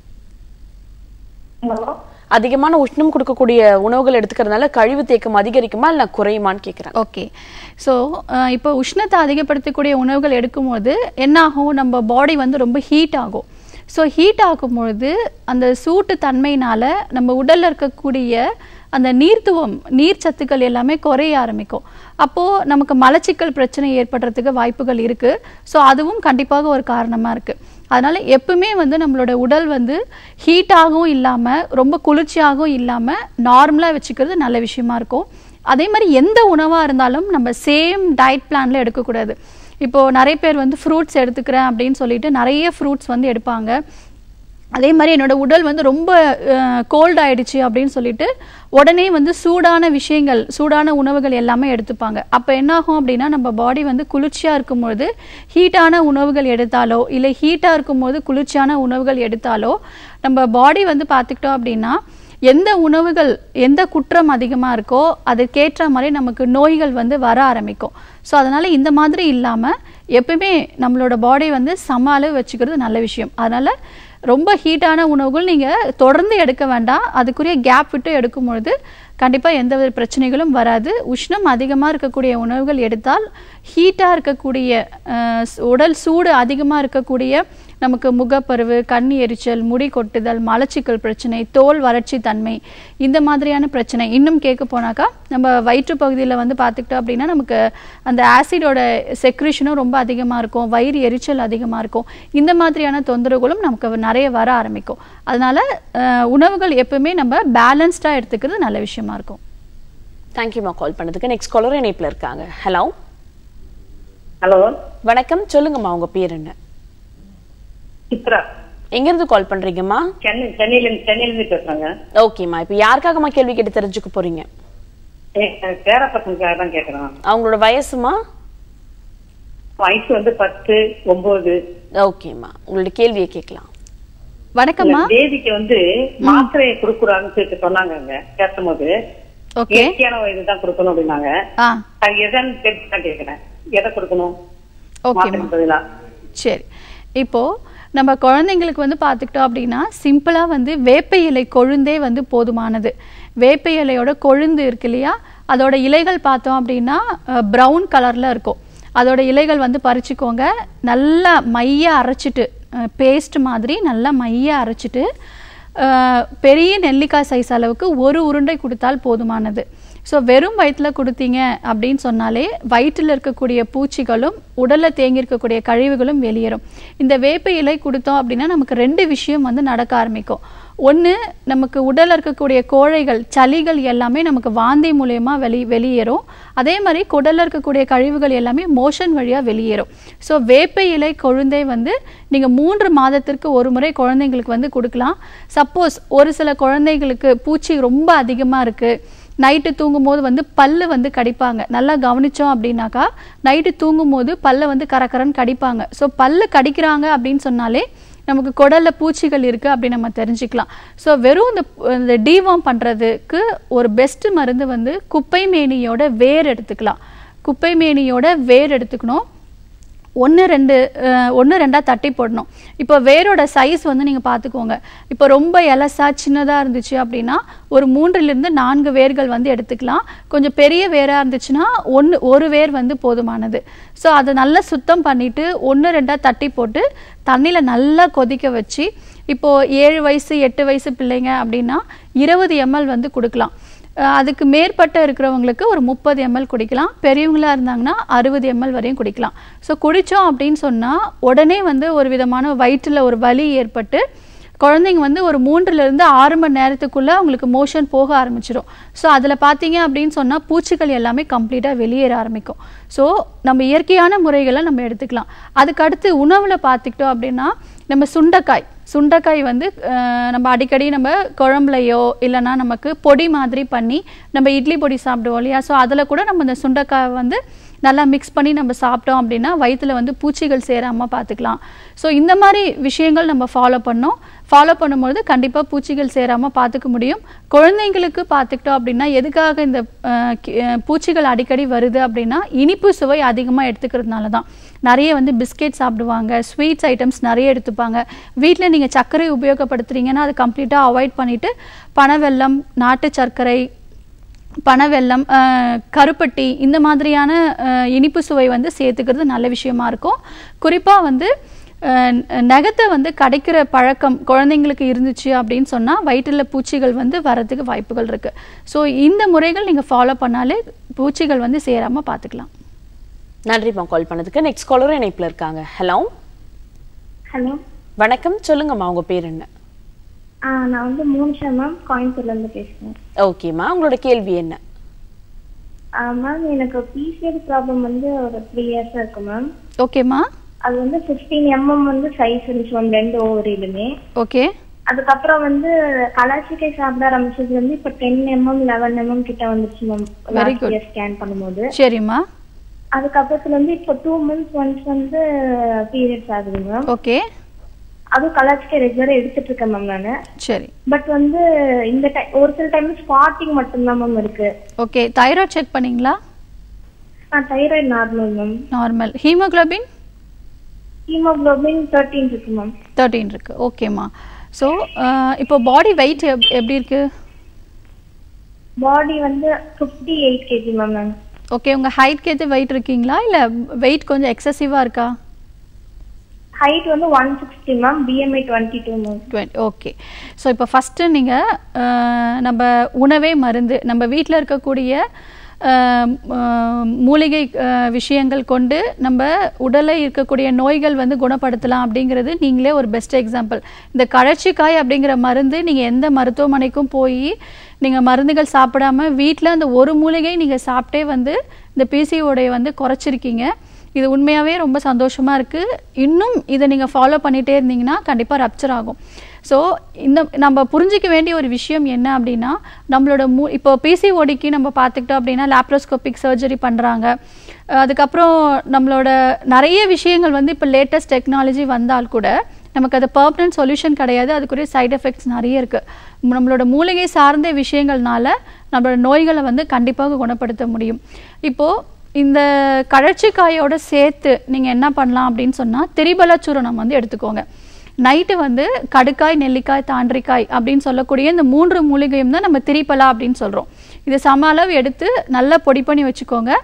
ஹலோ அதிகமான உஷ்ணம் கொடுக்கக்கூடிய உணவுகள் எடுத்துக்கிறதுனால கழிவு தேக்கம் அதிகரிக்குமா இல்ல குறையுமான்னு கேக்குறாங்க ஓகே ஸோ இப்போ உஷ்ணத்தை அதிகப்படுத்தக்கூடிய உணவுகள் எடுக்கும்போது என்ன ஆகும் நம்ம பாடி வந்து ரொம்ப ஹீட் ஆகும் ஸோ ஹீட் ஆகும்பொழுது அந்த சூட்டு தன்மையினால நம்ம உடல்ல இருக்கக்கூடிய அந்த நீர்த்துவம் நீர் சத்துக்கள் எல்லாமே குறைய ஆரம்பிக்கும் அப்போது நமக்கு மலச்சிக்கல் பிரச்சனை ஏற்படுறதுக்கு வாய்ப்புகள் இருக்குது ஸோ அதுவும் கண்டிப்பாக ஒரு காரணமாக இருக்குது அதனால எப்பவுமே வந்து நம்மளோட உடல் வந்து ஹீட்டாகவும் இல்லாமல் ரொம்ப குளிர்ச்சியாகவும் இல்லாமல் நார்மலாக வச்சுக்கிறது நல்ல விஷயமா இருக்கும் அதே மாதிரி எந்த உணவாக இருந்தாலும் நம்ம சேம் டயட் பிளான்ல எடுக்கக்கூடாது இப்போ நிறைய பேர் வந்து ஃப்ரூட்ஸ் எடுத்துக்கிறேன் அப்படின்னு சொல்லிட்டு நிறைய ஃப்ரூட்ஸ் வந்து எடுப்பாங்க அதே மாதிரி என்னோட உடல் வந்து ரொம்ப கோல்ட் ஆயிடுச்சு அப்படின்னு சொல்லிட்டு உடனே வந்து சூடான விஷயங்கள் சூடான உணவுகள் எல்லாமே எடுத்துப்பாங்க அப்போ என்னாகும் அப்படின்னா நம்ம பாடி வந்து குளிர்ச்சியாக இருக்கும்பொழுது ஹீட்டான உணவுகள் எடுத்தாலோ இல்லை ஹீட்டாக இருக்கும்போது குளிர்ச்சியான உணவுகள் எடுத்தாலோ நம்ம பாடி வந்து பார்த்துக்கிட்டோம் அப்படின்னா எந்த உணவுகள் எந்த குற்றம் அதிகமாக இருக்கோ அதுக்கேற்ற மாதிரி நமக்கு நோய்கள் வந்து வர ஆரம்பிக்கும் ஸோ அதனால் இந்த மாதிரி இல்லாமல் எப்பவுமே நம்மளோட பாடி வந்து சம அளவு வச்சுக்கிறது நல்ல விஷயம் அதனால் ரொம்ப ஹீட்டான உணவுகள் நீங்கள் தொடர்ந்து எடுக்க வேண்டாம் அதுக்குரிய கேப் விட்டு எடுக்கும் பொழுது கண்டிப்பாக எந்த வித பிரச்சனைகளும் வராது உஷ்ணம் அதிகமாக இருக்கக்கூடிய உணவுகள் எடுத்தால் ஹீட்டாக இருக்கக்கூடிய அஹ், ஸ்- உடல் சூடு அதிகமாக இருக்கக்கூடிய நமக்கு முகப்பருவு கண் எரிச்சல் முடி கொட்டுதல் மலச்சிக்கல் பிரச்சனை தோல் வறட்சி தன்மை இந்த மாதிரியான பிரச்சனை இன்னும் கேட்க போனாக்கா நம்ம வயிற்று பகுதியில் வந்து பார்த்துக்கிட்டோம் அப்படின்னா நமக்கு அந்த ஆசிடோட செக்ரிஷனும் ரொம்ப அதிகமாக இருக்கும் வயிறு எரிச்சல் அதிகமாக இருக்கும் இந்த மாதிரியான தொந்தரவுகளும் நமக்கு நிறைய வர ஆரம்பிக்கும் அதனால அஹ், உணவுகள் எப்பவுமே நம்ம பேலன்ஸ்டாக எடுத்துக்கிறது நல்ல விஷயமா இருக்கும் தேங்க்யூமா கால் பண்ணதுக்கு நெக்ஸ்ட் காலர் இணைப்புல இருக்காங்க ஹலோ ஹலோ வணக்கம் சொல்லுங்கம்மா உங்க பேர் என்ன சித்ரா எங்க இருந்து கால் பண்றீங்கம்மா சென்னை சென்னையில இருந்து சென்னையில இருந்து பேசுறாங்க ஓகேம்மா இப்போ யாருக்காகம்மா கேள்வி கேட்டு தெரிஞ்சுக்க போறீங்க என் பேர பசங்களுக்காக தான் கேக்குறேன் அவங்களோட வயசுமா வயசு வந்து பத்து ஒன்பது ஓகேம்மா உங்களோட கேள்வியை கேட்கலாம் வணக்கம்மா தேதிக்கு வந்து மாத்திரையை கொடுக்குறான்னு சொல்லிட்டு சொன்னாங்க அங்க பேசும்போது ஓகே இயற்கையான இதுதான் கொடுக்கணும் அப்படின்னாங்க ஆ அது எதான்னு தெரிஞ்சு தான் கேக்குறேன் எதை கொடுக்கணும் ஓகேம்மா மாத்திரை பதிலா சரி இப்போ நம்ம குழந்தைங்களுக்கு வந்து பார்த்துக்கிட்டோம் அப்படின்னா சிம்பிளாக வந்து வேப்ப இலை கொழுந்தே வந்து போதுமானது வேப்ப இலையோட கொழுந்து இருக்கு இல்லையா அதோட இலைகள் பார்த்தோம் அப்படின்னா ப்ரௌன் கலரில் இருக்கும் அதோட இலைகள் வந்து பறிச்சுக்கோங்க நல்லா மைய அரைச்சிட்டு பேஸ்ட் மாதிரி நல்லா மைய அரைச்சிட்டு அஹ், பெரிய நெல்லிக்காய் சைஸ் அளவுக்கு ஒரு உருண்டை கொடுத்தால் போதுமானது ஸோ வெறும் வயிற்றில் கொடுத்தீங்க அப்படின்னு சொன்னாலே வயிற்றில் இருக்கக்கூடிய பூச்சிகளும் உடலில் தேங்கி இருக்கக்கூடிய கழிவுகளும் வெளியேறும் இந்த வேப்ப இலை கொடுத்தோம் அப்படின்னா நமக்கு ரெண்டு விஷயம் வந்து நடக்க ஆரம்பிக்கும் ஒன்று நமக்கு உடலில் இருக்கக்கூடிய கோழைகள் சளிகள் எல்லாமே நமக்கு வாந்தி மூலயமா வெளி வெளியேறும் அதே மாதிரி குடலில் இருக்கக்கூடிய கழிவுகள் எல்லாமே மோஷன் வழியாக வெளியேறும் ஸோ வேப்ப இலை கொழுந்தை வந்து நீங்கள் மூன்று மாதத்திற்கு ஒரு முறை குழந்தைங்களுக்கு வந்து கொடுக்கலாம் சப்போஸ் ஒரு சில குழந்தைங்களுக்கு பூச்சி ரொம்ப அதிகமாக இருக்குது நைட்டு தூங்கும்போது வந்து பல்லு வந்து கடிப்பாங்க நல்லா கவனிச்சோம் அப்படின்னாக்கா நைட்டு தூங்கும்போது பல்லை வந்து கரகரன்னு கடிப்பாங்க ஸோ பல்லு கடிக்கிறாங்க அப்படின்னு சொன்னாலே நமக்கு குடல்ல பூச்சிகள் இருக்கு அப்படின்னு நம்ம தெரிஞ்சுக்கலாம் ஸோ வெறும் இந்த இந்த டீவார்ம் பண்றதுக்கு ஒரு பெஸ்ட் மருந்து வந்து குப்பை மேனியோட வேர் எடுத்துக்கலாம் குப்பை மேனியோட வேர் எடுத்துக்கணும் ஒன்று ரெண்டு ஒன்று ரெண்டாக தட்டி போடணும் இப்போ வேரோட சைஸ் வந்து நீங்கள் பார்த்துக்கோங்க இப்போ ரொம்ப எலசா சின்னதாக இருந்துச்சு அப்படின்னா ஒரு மூன்றிலிருந்து நான்கு வேர்கள் வந்து எடுத்துக்கலாம் கொஞ்சம் பெரிய வேராக இருந்துச்சுன்னா ஒன்று ஒரு வேர் வந்து போதுமானது ஸோ அதை நல்லா சுத்தம் பண்ணிவிட்டு ஒன்று ரெண்டாக தட்டி போட்டு தண்ணியில் நல்லா கொதிக்க வச்சு இப்போது ஏழு வயசு எட்டு வயசு பிள்ளைங்க அப்படின்னா இருபது எம்எல் வந்து கொடுக்கலாம் அஹ் அதுக்கு மேற்பட்ட இருக்கிறவங்களுக்கு ஒரு முப்பது எம்எல் குடிக்கலாம் பெரியவங்களா இருந்தாங்கன்னா அறுபது எம்எல் வரையும் குடிக்கலாம் ஸோ குடித்தோம் அப்படின்னு சொன்னால் உடனே வந்து ஒரு விதமான வயிற்றில் ஒரு வலி ஏற்பட்டு குழந்தைங்க வந்து ஒரு மூன்றுலேருந்து ஆறு மணி நேரத்துக்குள்ளே அவங்களுக்கு மோஷன் போக ஆரம்பிச்சிடும் ஸோ அதில் பார்த்தீங்க அப்படின்னு சொன்னால் பூச்சிகள் எல்லாமே கம்ப்ளீட்டாக வெளியேற ஆரம்பிக்கும் ஸோ நம்ம இயற்கையான முறைகளை நம்ம எடுத்துக்கலாம் அதுக்கு அடுத்து உணவில் பார்த்துக்கிட்டோம் அப்படின்னா நம்ம சுண்டைக்காய் சுண்டைக்காய் வந்து அஹ், நம்ம அடிக்கடி நம்ம குழம்புலையோ இல்லைன்னா நமக்கு பொடி மாதிரி பண்ணி நம்ம இட்லி பொடி சாப்பிடுவோம் இல்லையா ஸோ அதில் கூட நம்ம இந்த சுண்டைக்காய் வந்து நல்லா மிக்ஸ் பண்ணி நம்ம சாப்பிட்டோம் அப்படின்னா வயித்துல வந்து பூச்சிகள் சேராமல் பார்த்துக்கலாம் ஸோ இந்த மாதிரி விஷயங்கள் நம்ம ஃபாலோ பண்ணோம் ஃபாலோ பண்ணும்போது கண்டிப்பாக பூச்சிகள் சேராமல் பார்த்துக்க முடியும் குழந்தைங்களுக்கு பார்த்துக்கிட்டோம் அப்படின்னா எதுக்காக இந்த அஹ், கி- அஹ், பூச்சிகள் அடிக்கடி வருது அப்படின்னா இனிப்பு சுவை அதிகமாக எடுத்துக்கிறதுனால தான் நிறைய வந்து பிஸ்கெட் சாப்பிடுவாங்க ஸ்வீட்ஸ் ஐட்டம்ஸ் நிறைய எடுத்துப்பாங்க வீட்டில் நீங்கள் சர்க்கரை உபயோகப்படுத்துறீங்கன்னா அது கம்ப்ளீட்டாக அவாய்ட் பண்ணிவிட்டு பனவெல்லம் நாட்டு சர்க்கரை பனவெல்லம் அஹ், கருப்பட்டி இந்த மாதிரியான அஹ், இனிப்பு சுவை வந்து சேர்த்துக்கிறது நல்ல விஷயமா இருக்கும் குறிப்பாக வந்து அஹ், நகத்தை வந்து கடைக்கிற பழக்கம் குழந்தைங்களுக்கு இருந்துச்சு அப்படின்னு சொன்னால் வயிற்றில் பூச்சிகள் வந்து வரதுக்கு வாய்ப்புகள் இருக்குது ஸோ இந்த முறைகள் நீங்கள் ஃபாலோ பண்ணாலே பூச்சிகள் வந்து சேராமல் பார்த்துக்கலாம் நன்றிம்மா கால் பண்ணதுக்கு நெக்ஸ்ட் காலரும் இணைப்புல இருக்காங்க ஹலோ ஹலோ வணக்கம் சொல்லுங்கம்மா உங்க பேர் என்ன ஆ நான் வந்து மோனிஷா மேம் கோயம்புத்தூர்ல இருந்து பேசுறேன் ஓகேம்மா உங்களோட கேள்வி என்ன மேம் எனக்கு பிசிஎல் ப்ராப்ளம் வந்து ஒரு த்ரீ இயர்ஸா இருக்கு மேம் ஓகேம்மா அது வந்து 15 எம்எம் வந்து சைஸ் இருந்துச்சு மேம் ரெண்டு ஓவரிலுமே ஓகே அதுக்கப்புறம் வந்து கலாச்சிக்காய் சாப்பிட ஆரம்பிச்சது வந்து இப்ப டென் எம்எம் லெவன் எம்எம் கிட்ட வந்துருச்சு மேம் Very good. ஸ்கேன் பண்ணும்போது சரிம்மா அதுக்கப்புறத்துல வந்து இப்போ டூ மந்த்ஸ் ஒன்ஸ் வந்து பீரியட்ஸ் ஆகுது மேம் ஓகே அதுவும் கலாச்சிக்காய் ரெகுலரா எடுத்துட்டு இருக்கேன் மேம் நானு சரி பட் வந்து இந்த டைம் ஒரு சில டைம் ஸ்பாட்டிங் மட்டும்தான் மேம் இருக்கு ஓகே தைராய்ட் செக் பண்ணீங்களா thyroid normal ma'am normal haemoglobin haemoglobin thirteen இருக்கு மேம் தேர்ட்டீன் இருக்கு ஓகேம்மா ஸோ இப்போ பாடி வெயிட் எப்படி இருக்கு பாடி வந்து ஃபிஃப்டி எயிட் கேஜி மேம் நான் ஓகே உங்க ஹைட்க்கு ஏற்ற வெயிட் இருக்கீங்களா இல்ல வெயிட் கொஞ்சம் எக்ஸசிவா இருக்கா ஹைட் வந்து one sixty ma'am BMI twenty two ma'am twenty okay so இப்போ ஃபஸ்ட்டு நீங்கள் நம்ம உணவே மருந்து நம்ம வீட்டில் இருக்கக்கூடிய அஹ், அஹ், மூலிகை அஹ், விஷயங்கள் கொண்டு நம்ம உடலை இருக்கக்கூடிய நோய்கள் வந்து குணப்படுத்தலாம் அப்படிங்கிறது நீங்களே ஒரு பெஸ்ட் எக்ஸாம்பிள் இந்த கழற்சிக்காய் அப்படிங்கிற மருந்து நீங்கள் எந்த மருத்துவமனைக்கும் போய் நீங்கள் மருந்துகள் சாப்பிடாம வீட்டில் அந்த ஒரு மூலிகை நீங்கள் சாப்பிட்டே வந்து இந்த பிசிஓடைய வந்து குறைச்சிருக்கீங்க இது உண்மையாகவே ரொம்ப சந்தோஷமாக இருக்குது இன்னும் இதை நீங்கள் ஃபாலோ பண்ணிகிட்டே இருந்தீங்கன்னா கண்டிப்பாக ரப்ச்சர் ஆகும் ஸோ இந்த நம்ம புரிஞ்சிக்க வேண்டிய ஒரு விஷயம் என்ன அப்படின்னா நம்மளோட மூ இப்போ பிசிஓடிக்கு நம்ம பார்த்துக்கிட்டோம் அப்படின்னா லேப்ரோஸ்கோபிக் சர்ஜரி பண்ணுறாங்க அதுக்கப்புறம் நம்மளோட நிறைய விஷயங்கள் வந்து இப்போ லேட்டஸ்ட் டெக்னாலஜி வந்தால் கூட நமக்கு அது பர்மனன்ட் சொல்யூஷன் கிடையாது அதுக்குரிய சைடு எஃபெக்ட்ஸ் நிறைய இருக்குது நம்மளோட மூலிகை சார்ந்த விஷயங்கள்னால நம்மளோட நோய்களை வந்து கண்டிப்பாக குணப்படுத்த முடியும் இப்போது இந்த கழற்சிக்காயோட சேர்த்து நீங்கள் என்ன பண்ணலாம் அப்படின்னு சொன்னால் திரிபல சூரணம் வந்து எடுத்துக்கோங்க நைட்டு வந்து கடுக்காய் நெல்லிக்காய் தாண்டிக்காய் அப்படின்னு சொல்லக்கூடிய இந்த மூன்று மூலிகையும் தான் நம்ம திரிபலா அப்படின்னு சொல்கிறோம் இது சம அளவு எடுத்து நல்லா பொடி பண்ணி வச்சுக்கோங்க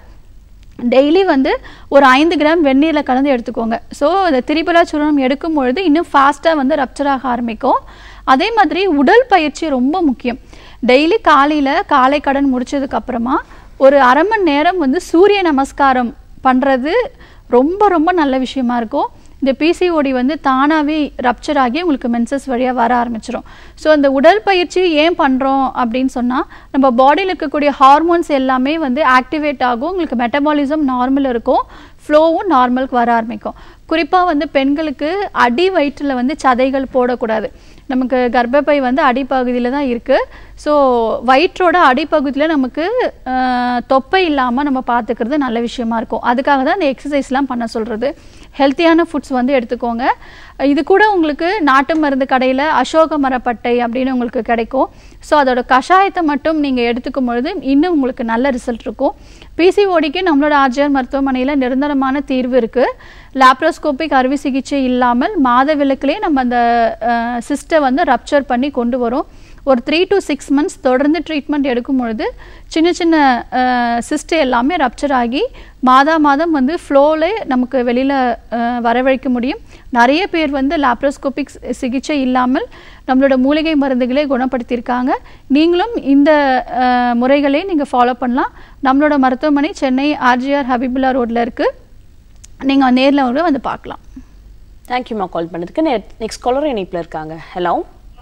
டெய்லி வந்து ஒரு ஐந்து கிராம் வெந்நீரில் கலந்து எடுத்துக்கோங்க ஸோ இந்த திரிபலா சூரணம் எடுக்கும் பொழுது இன்னும் ஃபாஸ்ட்டாக வந்து ரப்ச்சர் ஆக ஆரம்பிக்கும் அதே மாதிரி உடல் பயிற்சி ரொம்ப முக்கியம் டெய்லி காலையில் காலை கடன் முடிச்சதுக்கு அப்புறமா ஒரு அரை மணி நேரம் வந்து சூரிய நமஸ்காரம் பண்ணுறது ரொம்ப ரொம்ப நல்ல விஷயமா இருக்கும் இந்த பிசிஓடி வந்து தானாகவே ரப்ச்சர் ஆகி உங்களுக்கு மென்சஸ் வழியாக வர ஆரம்பிச்சிடும் ஸோ அந்த உடல் பயிற்சி ஏன் பண்ணுறோம் அப்படின்னு சொன்னால் நம்ம பாடியில் இருக்கக்கூடிய ஹார்மோன்ஸ் எல்லாமே வந்து ஆக்டிவேட் ஆகும் உங்களுக்கு மெட்டபாலிசம் நார்மல் இருக்கும் ஃப்ளோவும் நார்மலுக்கு வர ஆரம்பிக்கும் குறிப்பாக வந்து பெண்களுக்கு அடி வயிற்றில் வந்து சதைகள் போடக்கூடாது நமக்கு கர்ப்பப்பை வந்து அடிப்பகுதியில் தான் இருக்குது ஸோ வயிற்றோட அடிப்பகுதியில் நமக்கு ஆஹ், தொப்பை இல்லாமல் நம்ம பார்த்துக்கிறது நல்ல விஷயமா இருக்கும் அதுக்காக தான் இந்த எக்ஸசைஸ்லாம் பண்ண சொல்கிறது ஹெல்த்தியான ஃபுட்ஸ் வந்து எடுத்துக்கோங்க இது கூட உங்களுக்கு நாட்டு மருந்து கடையில் அசோக மரப்பட்டை அப்படின்னு உங்களுக்கு கிடைக்கும் ஸோ அதோட கஷாயத்தை மட்டும் நீங்கள் எடுத்துக்கும் பொழுது இன்னும் உங்களுக்கு நல்ல ரிசல்ட் இருக்கும் பிசிஓடிக்கு நம்மளோட ஆர்ஜிஆர் மருத்துவமனையில் நிரந்தரமான தீர்வு இருக்குது லாப்ரோஸ்கோபிக் அறுவை சிகிச்சை இல்லாமல் மாத விளக்குலேயே நம்ம அந்த சிஸ்டை வந்து ரப்ச்சர் பண்ணி கொண்டு வரோம் ஒரு த்ரீ டு சிக்ஸ் மந்த்ஸ் தொடர்ந்து ட்ரீட்மெண்ட் எடுக்கும் பொழுது சின்ன சின்ன சிஸ்ட் எல்லாமே ரப்ச்சர் ஆகி மாதா மாதம் வந்து ஃப்ளோவில் நமக்கு வெளியில் வரவழைக்க முடியும் நிறைய பேர் வந்து லாப்ரோஸ்கோபிக் சிகிச்சை இல்லாமல் நம்மளோட மூலிகை மருந்துகளே குணப்படுத்தியிருக்காங்க நீங்களும் இந்த அஹ், முறைகளை நீங்கள் ஃபாலோ பண்ணலாம் நம்மளோட மருத்துவமனை சென்னை ஆர்ஜிஆர் ஹபிபுல்லா ரோட்டில் இருக்குது நீங்கள் நேரில் கூட வந்து பார்க்கலாம் தேங்க்யூமா கால் பண்ணதுக்கு நெக்ஸ்ட் காலர் இணைப்பில் இருக்காங்க ஹலோ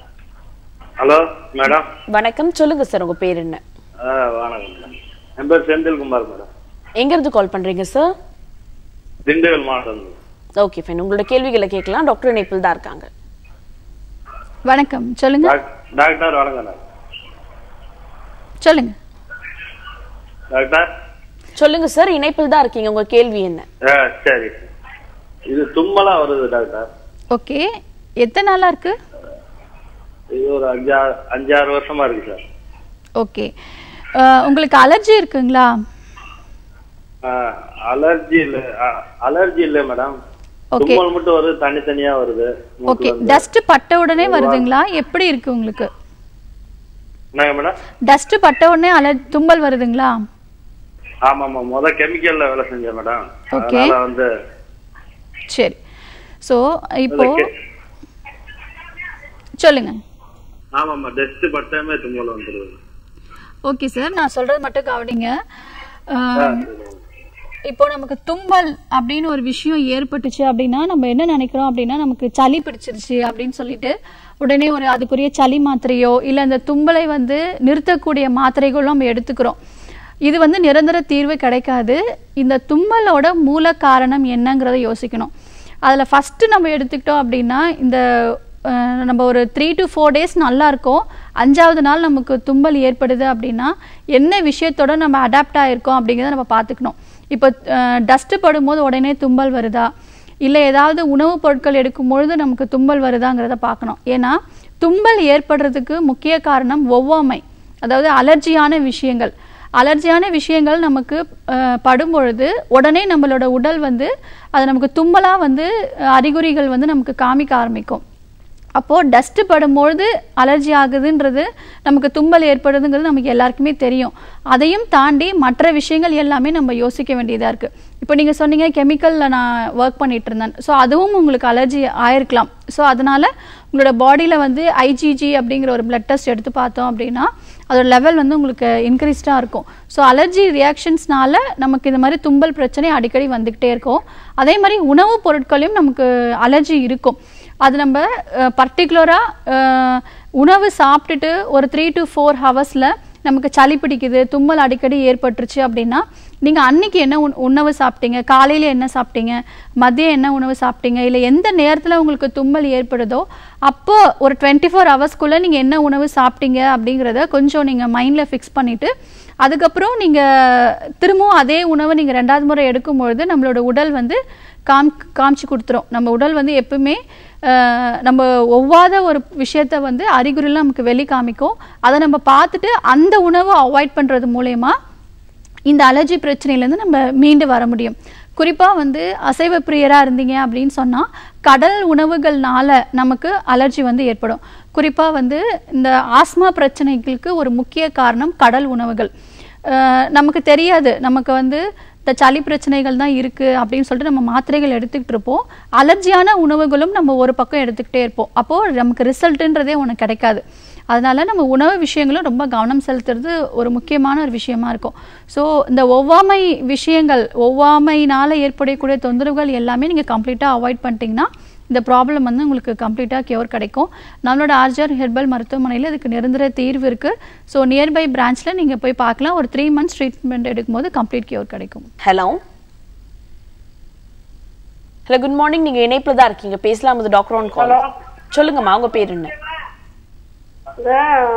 ஹலோ மேடம் வணக்கம் சொல்லுங்க சார் உங்க பேர் என்ன ஆ வணக்கம் மேடம் என் பேர் செந்தில்குமார் மேடம் எங்க இருந்து கால் பண்றீங்க சார் திண்டுக்கல் மாவட்டம் ஓகே ஃபைன் உங்களோட கேள்விகளை கேட்கலாம் டாக்டர் இணைப்பில் தான் இருக்காங்க வணக்கம் சொல்லுங்க டாக்- டாக்டர் வணக்கம் டாக்டர். சொல்லுங்க டாக்டர் சொல்லுங்க சார் இணைப்பில் தான் இருக்கீங்க உங்க கேள்வி என்ன ஆ சரி இது தும்மலா வருது டாக்டர் ஓகே எத்தனை நாளாக இருக்கு இது ஒரு அஞ்சாறு அஞ்சாறு வருஷமா இருக்கு சார் ஓகே உங்களுக்கு அலர்ஜி இருக்குங்களா ஆ, அலர்ஜி இல்ல ஆ, அலர்ஜி இல்ல மேடம் Okay. தும்மல் மட்டும் வருது தனித்தனியா வருது மூக்குல ஓகே இருந்து. டஸ்ட் பட்ட உடனே வருதுங்களா எப்படி இருக்கு உங்களுக்கு என்னங்க மேடம் டஸ்ட் பட்ட உடனே அலர் தும்பல் வருதுங்களா ஆமா ஆமா முத கெமிக்கல்ல வேலை செஞ்சேன் மேடம் Okay. அதனால வந்து சரி ஸோ இப்போ அதுக்கு- சொல்லுங்க ஆமா ஆமா டஸ்ட் பட்டாமே தும்மல் வந்துருது ஓகே சார் நான் சொல்றது மட்டும் கவனிங்க ஆம், இப்போ நமக்கு தும்பல் அப்படின்னு ஒரு விஷயம் ஏற்பட்டுச்சு அப்படின்னா நம்ம என்ன நினைக்கிறோம் அப்படின்னா நமக்கு சளி பிடிச்சிருச்சு அப்படின்னு சொல்லிட்டு உடனே ஒரு அதுக்குரிய சளி மாத்திரையோ இல்லை அந்த தும்பலை வந்து நிறுத்தக்கூடிய மாத்திரைகளோ நம்ம எடுத்துக்கிறோம் இது வந்து நிரந்தர தீர்வு கிடைக்காது இந்த தும்மலோட மூல காரணம் என்னங்கிறத யோசிக்கணும் அதில் ஃபஸ்ட்டு நம்ம எடுத்துக்கிட்டோம் அப்படின்னா இந்த அஹ், நம்ம ஒரு த்ரீ டு ஃபோர் டேஸ் நல்லா இருக்கும் அஞ்சாவது நாள் நமக்கு தும்பல் ஏற்படுது அப்படின்னா என்ன விஷயத்தோட நம்ம அடாப்ட் ஆகிருக்கோம் அப்படிங்கிறத நம்ம பார்த்துக்கணும் இப்போ டஸ்ட்டு படும்போது உடனே தும்பல் வருதா இல்லை ஏதாவது உணவுப் பொருட்கள் எடுக்கும் பொழுது நமக்கு தும்பல் வருதாங்கிறத பார்க்கணும் ஏன்னா தும்பல் ஏற்படுறதுக்கு முக்கிய காரணம் ஒவ்வாமை அதாவது அலர்ஜியான விஷயங்கள் அலர்ஜியான விஷயங்கள் நமக்கு அஹ், படும் பொழுது உடனே நம்மளோட உடல் வந்து அது நமக்கு தும்மலாக வந்து அஹ், அறிகுறிகள் வந்து நமக்கு காமிக்க ஆரம்பிக்கும் அப்போது டஸ்ட்டு படும்பொழுது அலர்ஜி ஆகுதுன்றது நமக்கு தும்பல் ஏற்படுதுங்கிறது நமக்கு எல்லாருக்குமே தெரியும் அதையும் தாண்டி மற்ற விஷயங்கள் எல்லாமே நம்ம யோசிக்க வேண்டியதாக இருக்குது இப்போ நீங்கள் சொன்னீங்க கெமிக்கலில் நான் ஒர்க் பண்ணிட்டு இருந்தேன் ஸோ அதுவும் உங்களுக்கு அலர்ஜி ஆயிருக்கலாம் ஸோ அதனால் உங்களோட பாடியில் வந்து ஐஜிஜி அப்படிங்கிற ஒரு பிளட் டெஸ்ட் எடுத்து பார்த்தோம் அப்படின்னா அதோட லெவல் வந்து உங்களுக்கு இன்க்ரீஸ்டாக இருக்கும் ஸோ அலர்ஜி ரியாக்ஷன்ஸ்னால நமக்கு இந்த மாதிரி தும்பல் பிரச்சனை அடிக்கடி வந்துக்கிட்டே இருக்கும் அதே மாதிரி உணவுப் பொருட்களையும் நமக்கு அலர்ஜி இருக்கும் அது நம்ம பர்டிகுலராக உணவு சாப்பிட்டுட்டு ஒரு த்ரீ டு ஃபோர் ஹவர்ஸில் நமக்கு சளி பிடிக்குது தும்மல் அடிக்கடி ஏற்பட்டுருச்சு அப்படின்னா நீங்கள் அன்னைக்கு என்ன உண் உணவு சாப்பிட்டீங்க காலையில் என்ன சாப்பிட்டீங்க மதியம் என்ன உணவு சாப்பிட்டீங்க இல்லை எந்த நேரத்தில் உங்களுக்கு தும்மல் ஏற்படுதோ அப்போ ஒரு டுவெண்ட்டி ஃபோர் ஹவர்ஸ்க்குள்ளே நீங்கள் என்ன உணவு சாப்பிட்டீங்க அப்படிங்கிறத கொஞ்சம் நீங்கள் மைண்டில் ஃபிக்ஸ் பண்ணிவிட்டு அதுக்கப்புறம் நீங்கள் திரும்பவும் அதே உணவை நீங்கள் ரெண்டாவது முறை எடுக்கும்பொழுது நம்மளோட உடல் வந்து காம் காமிச்சு கொடுத்துரும் நம்ம உடல் வந்து எப்பவுமே அஹ், நம்ம ஒவ்வாத ஒரு விஷயத்த வந்து அறிகுறிலாம் நமக்கு வெளி காமிக்கும் அதை நம்ம பார்த்துட்டு அந்த உணவை அவாய்ட் பண்ணுறது மூலயமா இந்த அலர்ஜி பிரச்சனையிலேருந்து நம்ம மீண்டு வர முடியும் குறிப்பாக வந்து அசைவ பிரியராக இருந்தீங்க அப்படின்னு சொன்னால் கடல் உணவுகள்னால நமக்கு அலர்ஜி வந்து ஏற்படும் குறிப்பாக வந்து இந்த ஆஸ்மா பிரச்சனைகளுக்கு ஒரு முக்கிய காரணம் கடல் உணவுகள் அஹ் நமக்கு தெரியாது நமக்கு வந்து இந்த சளி பிரச்சனைகள் தான் இருக்குது அப்படின்னு சொல்லிட்டு நம்ம மாத்திரைகள் எடுத்துக்கிட்டு இருப்போம் அலர்ஜியான உணவுகளும் நம்ம ஒரு பக்கம் எடுத்துக்கிட்டே இருப்போம் அப்போது நமக்கு ரிசல்ட்டுன்றதே ஒன்று கிடைக்காது அதனால நம்ம உணவு விஷயங்களும் ரொம்ப கவனம் செலுத்துறது ஒரு முக்கியமான ஒரு விஷயமா இருக்கும் ஸோ இந்த ஒவ்வாமை விஷயங்கள் ஒவ்வாமையினால் ஏற்படக்கூடிய தொந்தரவுகள் எல்லாமே நீங்கள் கம்ப்ளீட்டாக அவாய்ட் பண்ணிட்டீங்கன்னா இந்த ப்ராப்ளம் வந்து உங்களுக்கு கம்ப்ளீட்டாக கியூர் கிடைக்கும் நம்மளோட ஆர்ஜர் ஹெர்பல் மருத்துவமனையில் இதுக்கு நிரந்தர தீர்வு இருக்குது ஸோ நியர்பை பிரான்ச்சில் நீங்கள் போய் பார்க்கலாம் ஒரு த்ரீ மந்த்ஸ் ட்ரீட்மெண்ட் எடுக்கும்போது கம்ப்ளீட் கியூர் கிடைக்கும் ஹலோ ஹலோ குட் மார்னிங் நீங்க இணைப்புல தான் இருக்கீங்க பேசலாம் இது டாக்டர் ஆன் கால் சொல்லுங்கம்மா உங்க பேர் என்ன இந்த,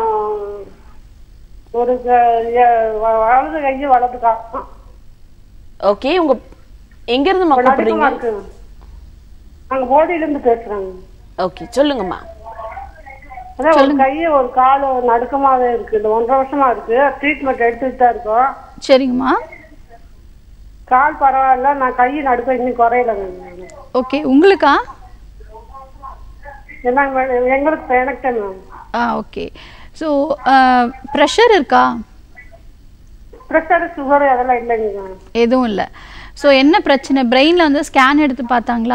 ஒரு க- எ- வ- வலது கையை வலது காலம் ஓகே உங்க எங்க இருந்து மா கூப்பிடுறீங்க நடுக்கமா இருக்கு நாங்க போடியில இருந்து பேசுறோங்க ஓகே சொல்லுங்கம்மா அதான் ஒரு கை ஒரு கால் நடுக்கமாவே இருக்கு இந்த ஒன்றரை வருஷமா இருக்கு ட்ரீட்மெண்ட் எடுத்துட்டு தான் இருக்கோம் சரிங்கம்மா கால் பரவாயில்ல நான் கை நடுக்க இன்னும் குறையலங்க ஓகே உங்களுக்கா என்னங்க மேடம் எங்களுக்கு எனக்கு தான் மேம் ஆ ஓகே ஸோ ப்ரெஷர் இருக்கா ப்ரெஷர் சுகர் அதெல்லாம் இல்லைங்க மேம் எதுவும் இல்லை ஸோ என்ன பிரச்சனை பிரெயினில் வந்து ஸ்கேன் எடுத்து பார்த்தாங்களா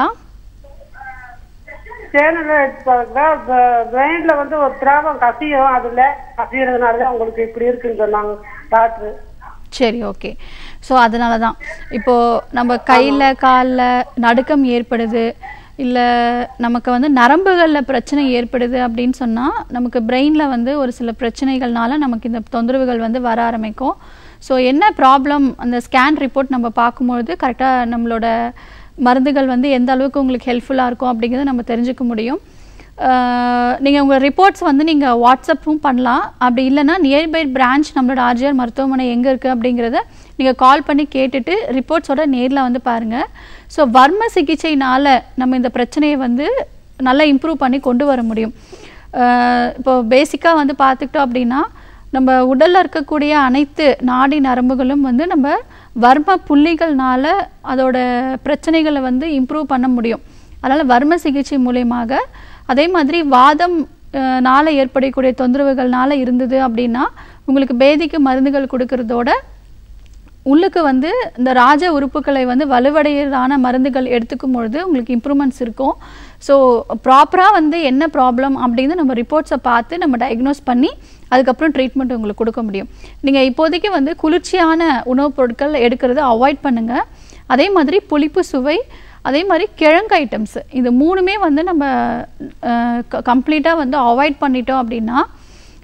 சேனல்ல எடுத்து பிரெயின்ல வந்து ஒரு திராவம் கசியும் அதுல கசியறதுனால தான் உங்களுக்கு இப்படி இருக்குன்னு சொன்னாங்க டாக்டர் சரி ஓகே ஸோ அதனால தான் இப்போது நம்ம கையில் காலில் நடுக்கம் ஏற்படுது இல்லை நமக்கு வந்து நரம்புகளில் பிரச்சனை ஏற்படுது அப்படின்னு சொன்னால் நமக்கு பிரெயினில் வந்து ஒரு சில பிரச்சனைகள்னால நமக்கு இந்த தொந்தரவுகள் வந்து வர ஆரம்பிக்கும் ஸோ என்ன ப்ராப்ளம் அந்த ஸ்கேன் ரிப்போர்ட் நம்ம பார்க்கும்பொழுது கரெக்டாக நம்மளோட மருந்துகள் வந்து எந்த அளவுக்கு உங்களுக்கு ஹெல்ப்ஃபுல்லாக இருக்கும் அப்படிங்கிறத நம்ம தெரிஞ்சுக்க முடியும் நீங்கள் உங்கள் ரிப்போர்ட்ஸ் வந்து நீங்கள் வாட்ஸ்அப்பும் பண்ணலாம் அப்படி இல்லைன்னா நியர்பை பிரான்ச் நம்மளோட ஆர்ஜிஆர் மருத்துவமனை எங்கே இருக்குது அப்படிங்கிறத நீங்கள் கால் பண்ணி கேட்டுட்டு ரிப்போர்ட்ஸோட நேரில் வந்து பாருங்கள் ஸோ வர்ம சிகிச்சையினால் நம்ம இந்த பிரச்சனையை வந்து நல்லா இம்ப்ரூவ் பண்ணி கொண்டு வர முடியும் அஹ் இப்போ பேசிக்காக வந்து பார்த்துக்கிட்டோம் அப்படின்னா நம்ம உடலில் இருக்கக்கூடிய அனைத்து நாடி நரம்புகளும் வந்து நம்ம வர்ம புள்ளிகள்னால அதோட பிரச்சனைகளை வந்து இம்ப்ரூவ் பண்ண முடியும் அதனால் வர்ம சிகிச்சை மூலயமாக அதே மாதிரி வாதம் அஹ், னால ஏற்படக்கூடிய தொந்தரவுகள்னால இருந்தது அப்படின்னா உங்களுக்கு பேதிக்கு மருந்துகள் கொடுக்கறதோட உள்ளுக்கு வந்து இந்த ராஜ உறுப்புகளை வந்து வலுவடையிறதான மருந்துகள் எடுத்துக்கும் பொழுது உங்களுக்கு இம்ப்ரூவ்மெண்ட்ஸ் இருக்கும் ஸோ ப்ராப்பராக வந்து என்ன ப்ராப்ளம் அப்படின்னு நம்ம ரிப்போர்ட்ஸை பார்த்து நம்ம டயக்னோஸ் பண்ணி அதுக்கப்புறம் ட்ரீட்மெண்ட் உங்களுக்கு கொடுக்க முடியும் நீங்கள் இப்போதைக்கு வந்து குளிர்ச்சியான உணவுப் பொருட்கள் எடுக்கிறத அவாய்ட் பண்ணுங்கள் அதே மாதிரி புளிப்பு சுவை அதே மாதிரி கிழங்கு ஐட்டம்ஸ் இது மூணுமே வந்து நம்ம கம்ப்ளீட்டாக வந்து அவாய்ட் பண்ணிட்டோம் அப்படின்னா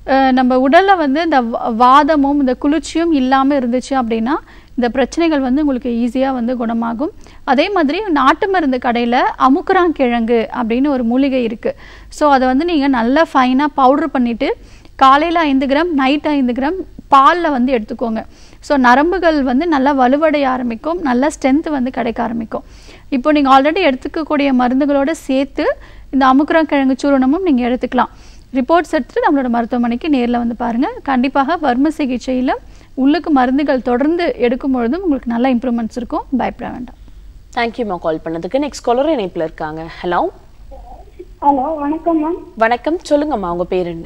அஹ் நம்ம உடலில் வந்து இந்த வா- வாதமும் இந்த குளிர்ச்சியும் இல்லாமல் இருந்துச்சு அப்படின்னா இந்த பிரச்சனைகள் வந்து உங்களுக்கு ஈஸியாக வந்து குணமாகும் அதே மாதிரி நாட்டு மருந்து கடையில் அமுக்குராங்கிழங்கு அப்படின்னு ஒரு மூலிகை இருக்குது ஸோ அதை வந்து நீங்கள் நல்லா ஃபைனாக பவுட்ரு பண்ணிவிட்டு காலையில் ஐந்து கிராம் நைட் ஐந்து கிராம் பாலில் வந்து எடுத்துக்கோங்க ஸோ நரம்புகள் வந்து நல்லா வலுவடைய ஆரம்பிக்கும் நல்ல ஸ்ட்ரென்த் வந்து கிடைக்க ஆரம்பிக்கும் இப்போ நீங்கள் ஆல்ரெடி எடுத்துக்கக்கூடிய மருந்துகளோடு சேர்த்து இந்த அமுக்குரங்கிழங்கு சூரணமும் நீங்கள் எடுத்துக்கலாம் ரிப்போர்ட்ஸ் எடுத்துட்டு நம்மளோட மருத்துவமனைக்கு நேரில் வந்து பாருங்கள் கண்டிப்பாக வர்ம சிகிச்சையில் உள்ளுக்கு மருந்துகள் தொடர்ந்து எடுக்கும் பொழுதும் உங்களுக்கு நல்ல இம்ப்ரூவ்மெண்ட்ஸ் இருக்கும் பயப்பட வேண்டாம் தேங்க்யூம்மா கால் பண்ணதுக்கு நெக்ஸ்ட் காலர் இணைப்புல இருக்காங்க ஹலோ ஹலோ வணக்கம் மேம் வணக்கம் சொல்லுங்கம்மா உங்க பேர் என்ன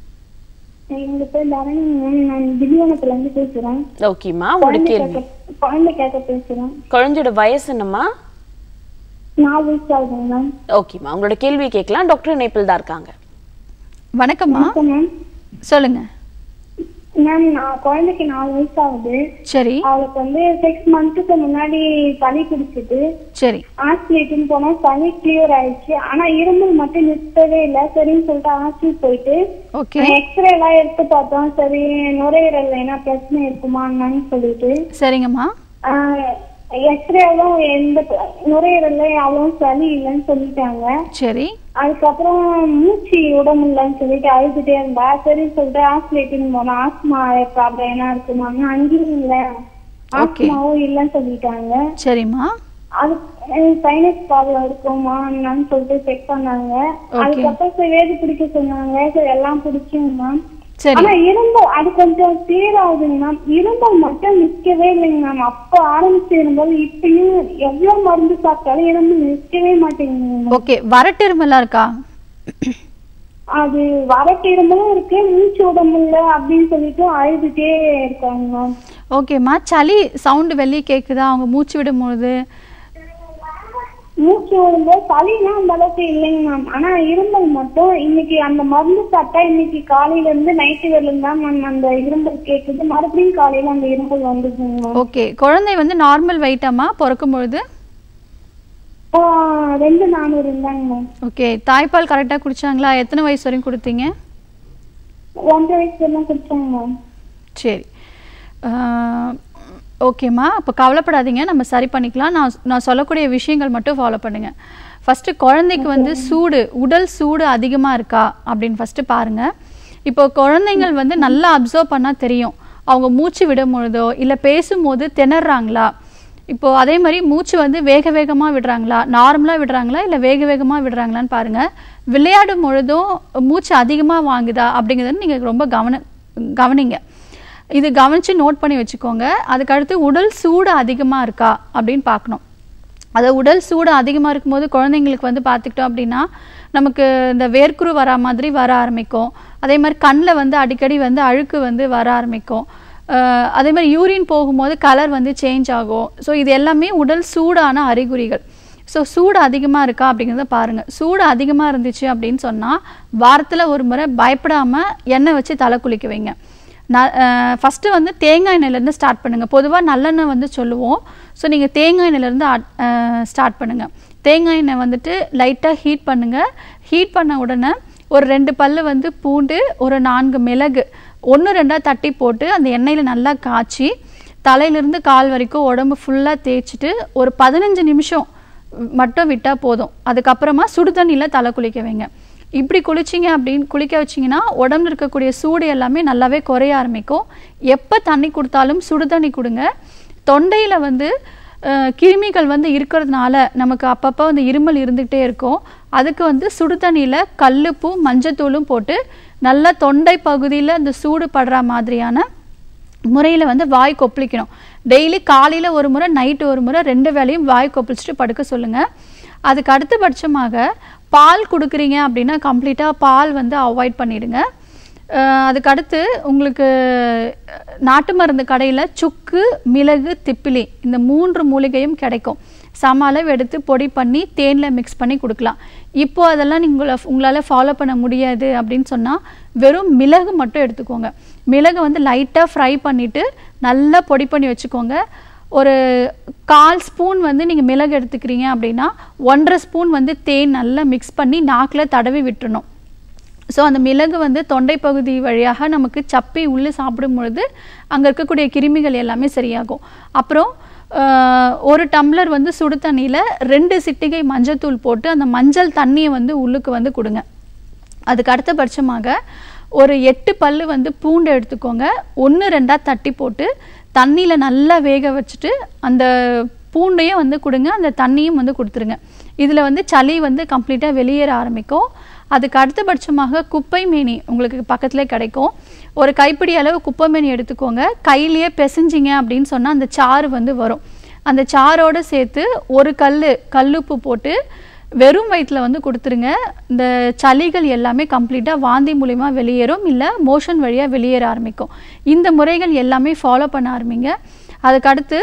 எங்க பேர் தரணி மேம் நான் திவ்யானத்துல இருந்து பேசுறேன் ஓகேம்மா உங்களோட குழந்தை கேள்வி கேட்க குழந்தை கேட்க பேசுறேன் குழந்தையோட வயசு என்னம்மா நாலு வயசு ஆகுதுங்க மேம் ஓகேம்மா உங்களோட கேள்வி கேட்கலாம் டாக்டர் இணைப்பில் தான் இருக்காங்க வணக்கம்மா வணக்கம் மேம் சொல்லுங்க மேம் நான் குழந்தைக்கு நாலு வயசு ஆகுது சரி அவளுக்கு வந்து சிக்ஸ் மந்த்துக்கு முன்னாடி சளி பிடிச்சிட்டு சரி ஹாஸ்பிட்டல் போனா சளி கிளியர் ஆயிடுச்சு ஆனா இருமல் மட்டும் நிறுத்தவே இல்லை சரின்னு சொல்லிட்டு ஹாஸ்பிட்டல் போயிட்டு ஓகே எக்ஸ்ரே எல்லாம் எடுத்து பார்த்தோம் சரி நுரையீரல் என்ன பிரச்சனை இருக்குமான்னு சொல்லிட்டு சரிங்கம்மா எக்ஸ்ரேவும் எந்த ப- நுரையீரல்ல அவ்வளவு சளி இல்லைன்னு சொல்லிட்டாங்க சரி அதுக்கப்புறம் மூச்சு விட முடியலன்னு சொல்லிட்டு அழுதுட்டே இருந்தா சரின்னு சொல்லிட்டு ஹாஸ்பிட்டல் போனோம் ஆஸ்மா ப்ராப்ளம் என்ன இருக்குமான்னு அங்கேயும் இல்ல ஆஸ்மாவும் இல்லைன்னு சொல்லிட்டாங்க சரிம்மா அது சைனஸ் ப்ராப்ளம் இருக்குமான்னு சொல்லிட்டு செக் பண்ணாங்க Okay. அதுக்கப்புறம் சரி வேதி பிடிக்க சொன்னாங்க சரி எல்லாம் பிடிச்சுங்க மேம் சரி ஆனா இரும்பல் அது கொஞ்சம் கிளியர் ஆகுதுங்க மேம் இரும்பல் மட்டும் நிக்கவே இல்லைங்க மேம் அப்ப ஆரம்பிச்ச இரும்பல் இப்பயும் எவ்வளவு மருந்து சாப்பிட்டாலும் இரும்பல் நிக்கவே மாட்டேங்குது மேம் ஓகே வரட்டெருமெல்லாம் இருக்கா அது வரட்டு இரும்பலும் இருக்கு மூச்சு விட முடியல அப்படின்னு சொல்லிட்டு அழுதுட்டே இருக்காங்க மேம் ஓகேம்மா சளி சவுண்டு வெளியே கேட்குதா அவங்க மூச்சு விடும்பொழுது மூச்சு விடும்போது சளிலாம் அந்த அளவுக்கு இல்லைங்க மேம் ஆனா இரும்பல் மட்டும் இன்னைக்கு அந்த மருந்து சாப்பிட்டா இன்னைக்கு காலையில இருந்து நைட்டு வரலும் தான் மேம் அந்த இரும்பல் கேக்குது மறுபடியும் காலையில அந்த இரும்பல் வந்துதுங்க மேம் ஓகே குழந்தை வந்து நார்மல் வெயிட்டாம்மா பிறக்கும் பொழுது ஆ, ரெண்டு நானூறு இருந்தாங்க மேம் ஓகே தாய்ப்பால் கரெக்டாக குடிச்சாங்களா எத்தனை வயசு வரையும் கொடுத்தீங்க ஒன்றரை வயசுல தான் குடிச்சாங்க மேம் சரி ஆஹ், ஓகேம்மா அப்போ கவலைப்படாதீங்க நம்ம சரி பண்ணிக்கலாம் நான் நான் சொல்லக்கூடிய விஷயங்கள் மட்டும் ஃபாலோ பண்ணுங்க ஃபஸ்ட்டு குழந்தைக்கு வந்து சூடு உடல் சூடு அதிகமாக இருக்கா அப்படின்னு ஃபஸ்ட்டு பாருங்கள் இப்போ குழந்தைங்கள் வந்து நல்லா அப்சர்வ் பண்ணால் தெரியும் அவங்க மூச்சு விடும் பொழுதோ இல்லை பேசும்போது திணறாங்களா இப்போ அதே மாதிரி மூச்சு வந்து வேக வேகமாக விடுறாங்களா நார்மலாக விடுறாங்களா இல்லை வேக வேகமாக விடுறாங்களான்னு பாருங்கள் விளையாடும் பொழுதும் மூச்சு அதிகமாக வாங்குதா அப்படிங்கிறத நீங்கள் ரொம்ப கவன கவனிங்க இது கவனித்து நோட் பண்ணி வச்சுக்கோங்க அதுக்கடுத்து உடல் சூடு அதிகமாக இருக்கா அப்படின்னு பார்க்கணும் அது உடல் சூடு அதிகமாக இருக்கும்போது குழந்தைங்களுக்கு வந்து பார்த்துக்கிட்டோம் அப்படின்னா நமக்கு இந்த வேர்க்குரு வர மாதிரி வர ஆரம்பிக்கும் அதே மாதிரி கண்ணில் வந்து அடிக்கடி வந்து அழுக்கு வந்து வர ஆரம்பிக்கும் அஹ் அதே மாதிரி யூரின் போகும்போது கலர் வந்து சேஞ்ச் ஆகும் ஸோ இது எல்லாமே உடல் சூடான அறிகுறிகள் ஸோ சூடு அதிகமாக இருக்கா அப்படிங்கிறத பாருங்கள் சூடு அதிகமாக இருந்துச்சு அப்படின்னு சொன்னால் வாரத்தில் ஒரு முறை பயப்படாமல் எண்ணெய் வச்சு தலை குளிக்க வைங்க நான் ஃபஸ்ட்டு வந்து தேங்காய் எண்ணெயிலேருந்து ஸ்டார்ட் பண்ணுங்கள் பொதுவாக நல்லெண்ணெய் வந்து சொல்லுவோம் ஸோ நீங்கள் தேங்காய் எண்ணெயிலேருந்து ஸ்டார்ட் பண்ணுங்கள் தேங்காய் எண்ணெய் வந்துட்டு லைட்டாக ஹீட் பண்ணுங்கள் ஹீட் பண்ண உடனே ஒரு ரெண்டு பல்லு வந்து பூண்டு ஒரு நான்கு மிளகு ஒன்று ரெண்டாக தட்டி போட்டு அந்த எண்ணெயில் நல்லா காய்ச்சி தலையிலேருந்து கால் வரைக்கும் உடம்பு ஃபுல்லாக தேய்ச்சிட்டு ஒரு பதினஞ்சு நிமிஷம் மட்டும் விட்டால் போதும் அதுக்கப்புறமா சுடு தண்ணியில் தலை குளிக்க வைங்க இப்படி குளிச்சிங்க அப்படின்னு குளிக்க வச்சிங்கன்னா உடம்புல இருக்கக்கூடிய சூடு எல்லாமே நல்லாவே குறைய ஆரம்பிக்கும் எப்போ தண்ணி கொடுத்தாலும் சுடு தண்ணி கொடுங்க தொண்டையில் வந்து அஹ், கிருமிகள் வந்து இருக்கிறதுனால நமக்கு அப்பப்போ வந்து இருமல் இருந்துகிட்டே இருக்கும் அதுக்கு வந்து சுடு தண்ணியில் கல்லுப்பும் மஞ்சத்தூளும் போட்டு நல்லா தொண்டை பகுதியில் அந்த சூடு படுற மாதிரியான முறையில் வந்து வாய் கொப்பளிக்கணும் டெய்லி காலையில் ஒரு முறை நைட்டு ஒரு முறை ரெண்டு வேளையும் வாய் கொப்பளிச்சுட்டு படுக்க சொல்லுங்கள் அதுக்கு அடுத்தபட்சமாக பால் கொடுக்குறீங்க அப்படின்னா கம்ப்ளீட்டாக பால் வந்து அவாய்ட் பண்ணிடுங்க அஹ் அதுக்கு அடுத்து உங்களுக்கு அஹ், நாட்டு மருந்து கடையில் சுக்கு மிளகு திப்பிலி இந்த மூன்று மூலிகையும் கிடைக்கும் சம அளவு எடுத்து பொடி பண்ணி தேனில் மிக்ஸ் பண்ணி கொடுக்கலாம் இப்போ அதெல்லாம் நீங்கள் உங்களால் ஃபாலோ பண்ண முடியாது அப்படின்னு சொன்னால் வெறும் மிளகு மட்டும் எடுத்துக்கோங்க மிளகு வந்து லைட்டாக ஃப்ரை பண்ணிவிட்டு நல்லா பொடி பண்ணி வச்சுக்கோங்க ஒரு கால் ஸ்பூன் வந்து நீங்கள் மிளகு எடுத்துக்கிறீங்க அப்படின்னா ஒன்றரை ஸ்பூன் வந்து தேன் நல்லா மிக்ஸ் பண்ணி நாக்கில் தடவி விட்டுறணும் ஸோ அந்த மிளகு வந்து தொண்டை பகுதி வழியாக நமக்கு சப்பி உள்ளே சாப்பிடும் பொழுது அங்கே இருக்கக்கூடிய கிருமிகள் எல்லாமே சரியாகும் அப்புறம் ஆஹ், ஒரு டம்ளர் வந்து சுடு தண்ணியில் ரெண்டு சிட்டிகை மஞ்சத்தூள் போட்டு அந்த மஞ்சள் தண்ணியை வந்து உள்ளுக்கு வந்து கொடுங்க அதுக்கு அடுத்தபட்சமாக ஒரு எட்டு பல்லு வந்து பூண்டு எடுத்துக்கோங்க ஒன்று ரெண்டாக தட்டி போட்டு தண்ணியில் நல்லா வேக வச்சுட்டு அந்த பூண்டையும் வந்து கொடுங்க அந்த தண்ணியும் வந்து கொடுத்துருங்க இதில் வந்து சளி வந்து கம்ப்ளீட்டாக வெளியேற ஆரம்பிக்கும் அதுக்கு அடுத்தபட்சமாக குப்பை மேனி உங்களுக்கு பக்கத்துலேயே கிடைக்கும் ஒரு கைப்பிடி அளவு குப்பை மேனி எடுத்துக்கோங்க கையிலேயே பிசைஞ்சிங்க அப்படின்னு சொன்னால் அந்த சாறு வந்து வரும் அந்த சாரோடு சேர்த்து ஒரு கல் கல்லுப்பு போட்டு வெறும் வயிற்றில் வந்து கொடுத்துருங்க இந்த சளிகள் எல்லாமே கம்ப்ளீட்டாக வாந்தி மூலிமா வெளியேறும் இல்லை மோஷன் வழியாக வெளியேற ஆரம்பிக்கும் இந்த முறைகள் எல்லாமே ஃபாலோ பண்ண ஆரம்பிங்க அதுக்கடுத்து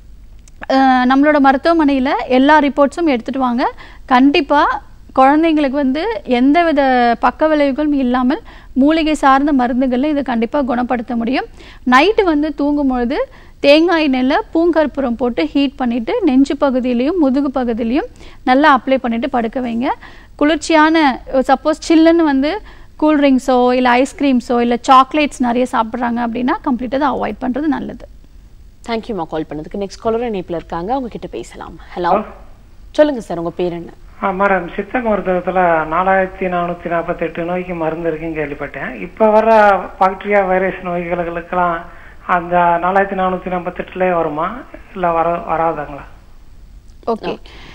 அஹ், நம்மளோட மருத்துவமனையில் எல்லா ரிப்போர்ட்ஸும் எடுத்துகிட்டு வாங்க கண்டிப்பாக குழந்தைங்களுக்கு வந்து எந்தவித பக்க விளைவுகளும் இல்லாமல் மூலிகை சார்ந்த மருந்துகளில் இதை கண்டிப்பாக குணப்படுத்த முடியும் நைட்டு வந்து தூங்கும் பொழுது தேங்காய் எண்ணெயில் பூங்கற்புரம் போட்டு ஹீட் பண்ணிவிட்டு நெஞ்சு பகுதியிலையும் முதுகு பகுதியிலையும் நல்லா அப்ளை பண்ணிவிட்டு படுக்க வைங்க குளிர்ச்சியான சப்போஸ் சில்லுன்னு வந்து கூல்ட்ரிங்க்ஸோ இல்லை ஐஸ்கிரீம்ஸோ இல்லை சாக்லேட்ஸ் நிறைய சாப்பிட்றாங்க அப்படின்னா கம்ப்ளீட்டாக அதை அவாய்ட் பண்ணுறது நல்லது தேங்க்யூமா கால் பண்ணதுக்கு நெக்ஸ்ட் காலர் இணைப்பில் இருக்காங்க அவங்க கிட்ட பேசலாம் ஹலோ சொல்லுங்க சார் உங்க பேர் என்ன ஆ மேடம் சித்த மருத்துவத்தில் நாலாயிரத்தி நானூற்றி நாற்பத்தெட்டு நோய்க்கு மருந்து இருக்குன்னு கேள்விப்பட்டேன் இப்போ வர பாக்டீரியா வைரஸ் நோய்களுக்கெல்லாம் அந்த நாலாயிரத்தி நானூற்றி நாற்பத்தெட்டுலேயே வருமா இல்லை வர வராதாங்களா ஓகே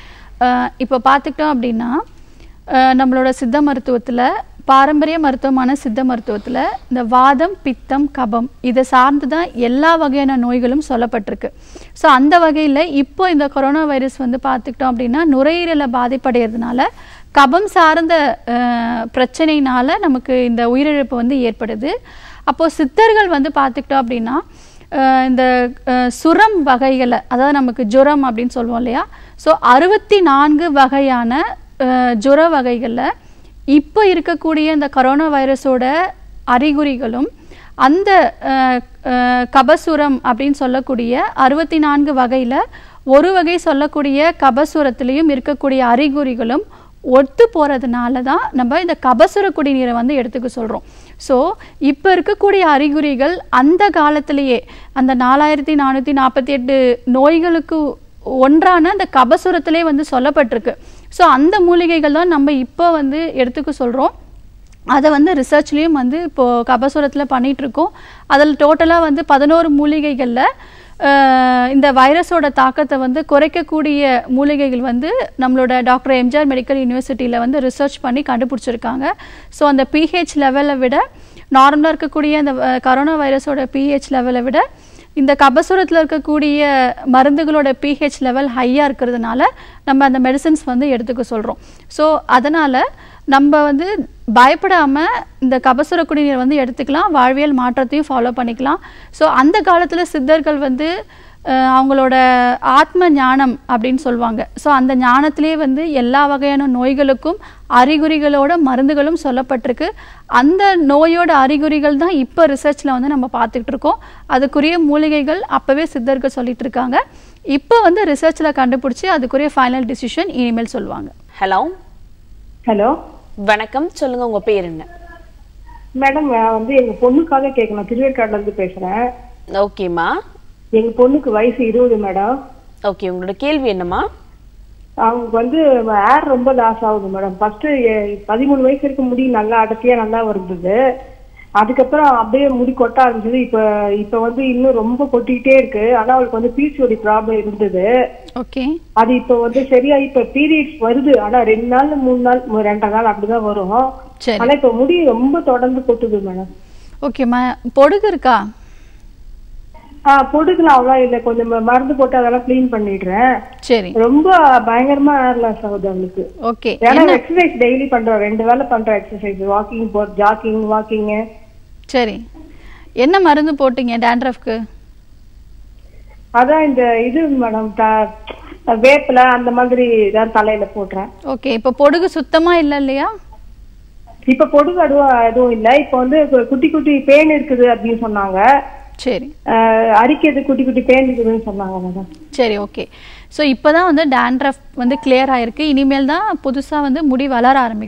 இப்போ பார்த்துக்கிட்டோம் அப்படின்னா அஹ், நம்மளோட சித்த மருத்துவத்தில் பாரம்பரிய மருத்துவமான சித்த மருத்துவத்தில் இந்த வாதம் பித்தம் கபம் இதை சார்ந்து தான் எல்லா வகையான நோய்களும் சொல்லப்பட்டிருக்கு ஸோ அந்த வகையில் இப்போ இந்த கொரோனா வைரஸ் வந்து பார்த்துக்கிட்டோம் அப்படின்னா நுரையீரலை பாதிப்படைகிறதுனால கபம் சார்ந்த அஹ், பிரச்சனையினால நமக்கு இந்த உயிரிழப்பு வந்து ஏற்படுது அப்போது சித்தர்கள் வந்து பார்த்துக்கிட்டோம் அப்படின்னா அஹ் இந்த அஹ், சுரம் வகைகளை அதாவது நமக்கு ஜுரம் அப்படின்னு சொல்லுவோம் இல்லையா ஸோ அறுபத்தி நான்கு வகையான அஹ், ஜுர வகைகளில் இப்போ இருக்கக்கூடிய இந்த கொரோனா வைரஸோட அறிகுறிகளும் அந்த அஹ், அஹ், கபசுரம் அப்படின்னு சொல்லக்கூடிய அறுபத்தி நான்கு வகையில் ஒரு வகை சொல்லக்கூடிய கபசுரத்திலையும் இருக்கக்கூடிய அறிகுறிகளும் ஒத்து போகிறதுனால தான் நம்ம இந்த கபசுர குடிநீரை வந்து எடுத்துக்க சொல்கிறோம் ஸோ இப்போ இருக்கக்கூடிய அறிகுறிகள் அந்த காலத்திலேயே அந்த நாலாயிரத்தி நானூற்றி நாற்பத்தி எட்டு நோய்களுக்கு ஒன்றான அந்த கபசுரத்திலே வந்து சொல்லப்பட்டிருக்கு ஸோ அந்த மூலிகைகள் தான் நம்ம இப்போ வந்து எடுத்துக்க சொல்கிறோம் அதை வந்து ரிசர்ச்லேயும் வந்து இப்போது கபசுரத்தில் பண்ணிகிட்ருக்கோம் அதில் டோட்டலாக வந்து பதினோரு மூலிகைகளில் அஹ், இந்த வைரஸோட தாக்கத்தை வந்து குறைக்கக்கூடிய மூலிகைகள் வந்து நம்மளோட டாக்டர் எம்ஜிஆர் மெடிக்கல் யூனிவர்சிட்டியில் வந்து ரிசர்ச் பண்ணி கண்டுபிடிச்சிருக்காங்க ஸோ அந்த பிஹெச் லெவலை விட நார்மலாக இருக்கக்கூடிய அந்த அஹ், கரோனா வைரஸோட பிஹெச் லெவலை விட இந்த கபசுரத்தில் இருக்கக்கூடிய மருந்துகளோட பிஹெச் லெவல் ஹையாக இருக்கிறதுனால நம்ம அந்த மெடிசின்ஸ் வந்து எடுத்துக்க சொல்கிறோம் ஸோ அதனால் நம்ம வந்து பயப்படாமல் இந்த கபசுர குடிநீர் வந்து எடுத்துக்கலாம் வாழ்வியல் மாற்றத்தையும் ஃபாலோ பண்ணிக்கலாம் ஸோ அந்த காலத்தில் சித்தர்கள் வந்து அஹ், அவங்களோட ஆத்ம ஞானம் அப்படின்னு சொல்லுவாங்க ஸோ அந்த ஞானத்திலேயே வந்து எல்லா வகையான நோய்களுக்கும் அறிகுறிகளோட மருந்துகளும் சொல்லப்பட்டிருக்கு அந்த நோயோட அறிகுறிகள் தான் இப்போ ரிசர்ச்சில் வந்து நம்ம பார்த்துக்கிட்டு இருக்கோம் அதுக்குரிய மூலிகைகள் அப்போவே சித்தர்கள் சொல்லிட்டு இருக்காங்க இப்போ வந்து ரிசர்ச்சில் கண்டுபிடிச்சி அதுக்குரிய ஃபைனல் டிசிஷன் இனிமேல் சொல்லுவாங்க ஹலோ ஹலோ வணக்கம் சொல்லுங்க உங்க பேர் என்ன மேடம் நான் வந்து எங்க பொண்ணுக்காக கேட்கணும் திருவேற்காடுல இருந்து பேசுறேன் ஓகேம்மா எங்க பொண்ணுக்கு வயசு இருபது மேடம் ஓகே உங்களோட கேள்வி என்னம்மா அவங்களுக்கு வந்து ஏர் ரொம்ப லாஸ் ஆகுது மேடம் ஃபர்ஸ்ட் பதிமூணு வயசு வரைக்கும் முடி நல்லா அடர்த்தியா நல்லா இருந்தது அதுக்கப்புறம் அப்படியே முடி கொட்ட ஆரம்பிச்சது இப்ப இப்ப வந்து இன்னும் ரொம்ப கொட்டிக்கிட்டே இருக்கு ஆனா அவளுக்கு வந்து பிசிஓடி ப்ராப்ளம் இருந்தது ஓகே அது இப்ப வந்து சரியா இப்ப பீரியட்ஸ் வருது ஆனா ரெண்டு நாள் மூணு நாள் மு- ரெண்டரை நாள் அப்படிதான் வரும் சரி ஆனா இப்ப முடி ரொம்ப தொடர்ந்து கொட்டுது மேடம் ஓகேம்மா பொடுகு இருக்கா ஆஹ் பொடுக்கலாம் அவ்வளோ இல்ல கொஞ்சம் ம- மருந்து போட்டு அதெல்லாம் க்ளீன் பண்ணிடுறேன் சரி ரொம்ப பயங்கரமா ஏர் லாஸ் ஆகுது அவளுக்கு ஓகே ஏன்னா எக்ஸசைஸ் டெய்லி பண்றோம் ரெண்டு வேளை பண்ற எக்ஸசைஸ் வாக்கிங் போ ஜாக்கிங் வாக்கிங் சரி என்ன மருந்து போட்டீங்க டேண்ட்ரஃப்க்கு அதான் இந்த இது மேடம் வேப்பில அந்த மாதிரி தான் தலையில போடுறேன் ஓகே இப்போ பொடுகு சுத்தமா இல்லை இல்லையா இப்ப பொடுகு அடுவா எதுவும் இல்ல இப்ப வந்து கு- குட்டி குட்டி பேன் இருக்குது அப்படின்னு சொன்னாங்க சரி ஆஹ் அரிக்கிறது குட்டி குட்டி பேன் இருக்குதுன்னு சொன்னாங்க மேடம் சரி ஓகே ஸோ இப்போ தான் வந்து டேண்ட்ரஃப் வந்து clear ஆயிருக்கு இனிமேல் தான் புதுசாக வந்து முடி வளர ஆரம்பிக்கும்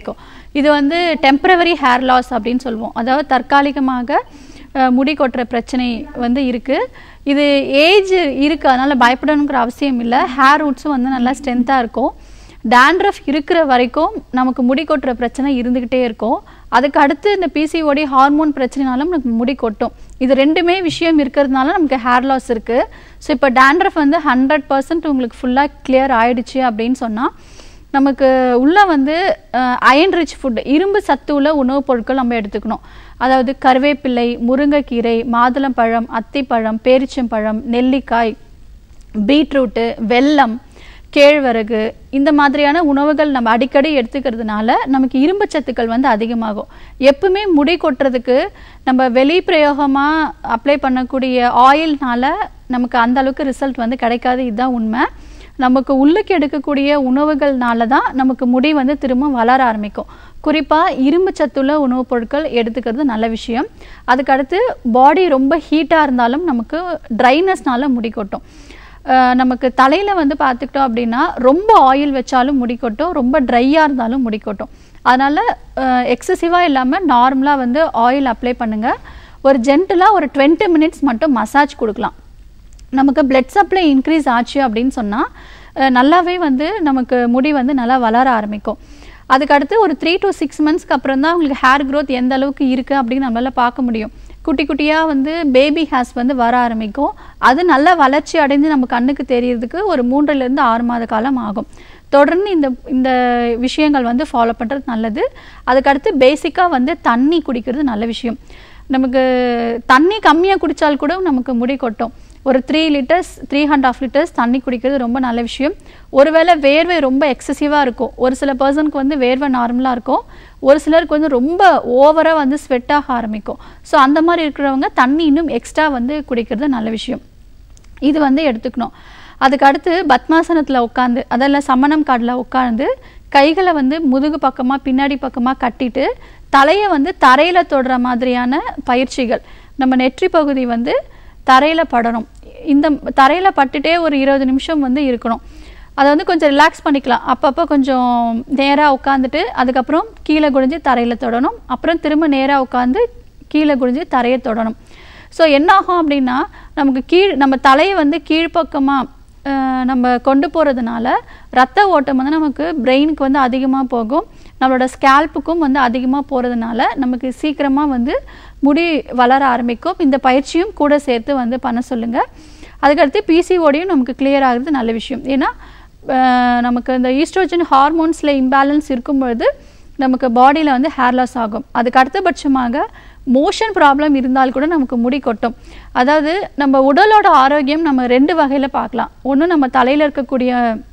இது வந்து டெம்பரவரி ஹேர் லாஸ் அப்படின்னு சொல்லுவோம் அதாவது தற்காலிகமாக அஹ், முடி கொட்டுற பிரச்சனை வந்து இருக்குது இது ஏஜ் இருக்குது அதனால் பயப்படணுங்கிற அவசியம் இல்லை ஹேர் ரூட்ஸும் வந்து நல்லா ஸ்ட்ரென்த்தாக இருக்கும் டேண்ட்ரஃப் இருக்கிற வரைக்கும் நமக்கு முடி கொட்டுற பிரச்சனை இருந்துக்கிட்டே இருக்கும் அதுக்கு அடுத்து இந்த பிசிஓடி ஹார்மோன் பிரச்சனைனாலும் நமக்கு முடி கொட்டும் இது ரெண்டுமே விஷயம் இருக்கிறதுனால நமக்கு ஹேர் லாஸ் இருக்குது ஸோ இப்போ டேண்ட்ரஃப் வந்து ஹண்ட்ரட் பர்சன்ட் உங்களுக்கு ஃபுல்லாக கிளியர் ஆயிடுச்சு அப்படின்னு சொன்னால் நமக்கு உள்ள வந்து அயன் ரிச் ஃபுட் இரும்பு சத்து உள்ள உணவுப் பொருட்கள் நம்ம எடுத்துக்கணும் அதாவது கருவேப்பிள்ளை முருங்கைக்கீரை மாதுளம்பழம் அத்திப்பழம் பேரிச்சம்பழம் நெல்லிக்காய் பீட்ரூட்டு வெல்லம் கேழ்வரகு இந்த மாதிரியான உணவுகள் நம்ம அடிக்கடி எடுத்துக்கிறதுனால நமக்கு இரும்பு சத்துக்கள் வந்து அதிகமாகும் எப்பவுமே முடி கொட்டுறதுக்கு நம்ம வெளி பிரயோகமாக அப்ளை பண்ணக்கூடிய ஆயில்னால நமக்கு அந்த அளவுக்கு ரிசல்ட் வந்து கிடைக்காது இதுதான் உண்மை நமக்கு உள்ளுக்கு எடுக்கக்கூடிய உணவுகள்னால தான் நமக்கு முடி வந்து திரும்ப வளர ஆரம்பிக்கும் குறிப்பாக இரும்பு சத்துள்ள உணவுப் பொருட்கள் எடுத்துக்கிறது நல்ல விஷயம் அதுக்கு அடுத்து பாடி ரொம்ப ஹீட்டாக இருந்தாலும் நமக்கு ட்ரைனஸ்னால முடி கொட்டும் அஹ் நமக்கு தலையில் வந்து பார்த்துக்கிட்டோம் அப்படின்னா ரொம்ப ஆயில் வச்சாலும் முடி கொட்டும் ரொம்ப ட்ரையாக இருந்தாலும் முடி கொட்டும் அதனால் எக்ஸசிவாக இல்லாமல் நார்மலாக வந்து ஆயில் அப்ளை பண்ணுங்கள் ஒரு ஜென்டலாக ஒரு டுவெண்ட்டி மினிட்ஸ் மட்டும் மசாஜ் கொடுக்கலாம் நமக்கு பிளட் சப்ளை இன்க்ரீஸ் ஆச்சு அப்படின்னு சொன்னால் நல்லாவே வந்து நமக்கு முடி வந்து நல்லா வளர ஆரம்பிக்கும் அதுக்கு அடுத்து ஒரு த்ரீ to சிக்ஸ் மந்த்ஸ்க்கு அப்புறம் தான் உங்களுக்கு ஹேர் growth எந்த அளவுக்கு இருக்குது அப்படின்னு நம்மளால பார்க்க முடியும் குட்டி குட்டியாக வந்து பேபி ஹேர்ஸ் வந்து வர ஆரம்பிக்கும் அது நல்லா வளர்ச்சி அடைஞ்சு நம்ம கண்ணுக்கு தெரியறதுக்கு ஒரு மூன்றுலேருந்து ஆறு மாத காலம் ஆகும் தொடர்ந்து இந்த இந்த விஷயங்கள் வந்து ஃபாலோ பண்ணுறது நல்லது அதுக்கடுத்து பேசிக்காக வந்து தண்ணி குடிக்கிறது நல்ல விஷயம் நமக்கு தண்ணி கம்மியாக குடித்தால் கூட நமக்கு முடி கொட்டும் ஒரு three litres three and half litres தண்ணி குடிக்கிறது ரொம்ப நல்ல விஷயம் ஒருவேளை வேர்வை ரொம்ப எக்ஸசிவாக இருக்கும் ஒரு சில பர்சனுக்கு வந்து வேர்வை நார்மலாக இருக்கும் ஒரு சிலருக்கு வந்து ரொம்ப ஓவராக வந்து ஸ்வெட் ஆக ஆரம்பிக்கும் ஸோ அந்த மாதிரி இருக்கிறவங்க தண்ணி இன்னும் எக்ஸ்ட்ரா வந்து குடிக்கிறது நல்ல விஷயம் இது வந்து எடுத்துக்கணும் அதுக்கு அடுத்து பத்மாசனத்தில் உட்காந்து அதில் சமணம் காடில் உட்காந்து கைகளை வந்து முதுகு பக்கமாக பின்னாடி பக்கமாக கட்டிட்டு தலையை வந்து தரையில் தொடுற மாதிரியான பயிற்சிகள் நம்ம நெற்றி பகுதி வந்து தரையில் படணும் இந்த தரையில் பட்டுட்டே ஒரு இருபது நிமிஷம் வந்து இருக்கணும் அதை வந்து கொஞ்சம் ரிலாக்ஸ் பண்ணிக்கலாம் அப்பப்போ கொஞ்சம் நேராக உட்காந்துட்டு அதுக்கப்புறம் கீழே குடிஞ்சு தரையில் தொடணும் அப்புறம் திரும்ப நேராக உட்காந்து கீழே குடிஞ்சு தரையை தொடணும் ஸோ என்ன ஆகும் அப்படின்னா நமக்கு கீழ் நம்ம தலையை வந்து கீழ்ப்பக்கமாக நம்ம கொண்டு போகிறதுனால ரத்த ஓட்டம் வந்து நமக்கு பிரெயினுக்கு வந்து அதிகமாக போகும் நம்மளோட ஸ்கேல்ப்புக்கும் வந்து அதிகமாக போகிறதுனால நமக்கு சீக்கிரமாக வந்து முடி வளர ஆரம்பிக்கும் இந்த பயிற்சியும் கூட சேர்த்து வந்து பண்ண சொல்லுங்கள் அதுக்கடுத்து பிசிஓடியும் நமக்கு clear ஆகுறது நல்ல விஷயம் ஏன்னா அஹ், நமக்கு இந்த ஈஸ்ட்ரோஜன் ஹார்மோன்ஸில் இம்பேலன்ஸ் இருக்கும்பொழுது நமக்கு பாடியில் வந்து ஹேர் லாஸ் ஆகும் அதுக்கு அடுத்தபட்சமாக மோஷன் ப்ராப்ளம் இருந்தால் கூட நமக்கு முடி கொட்டும் அதாவது நம்ம உடலோட ஆரோக்கியம் நம்ம ரெண்டு வகையில் பார்க்கலாம் ஒன்று நம்ம தலையில் இருக்கக்கூடிய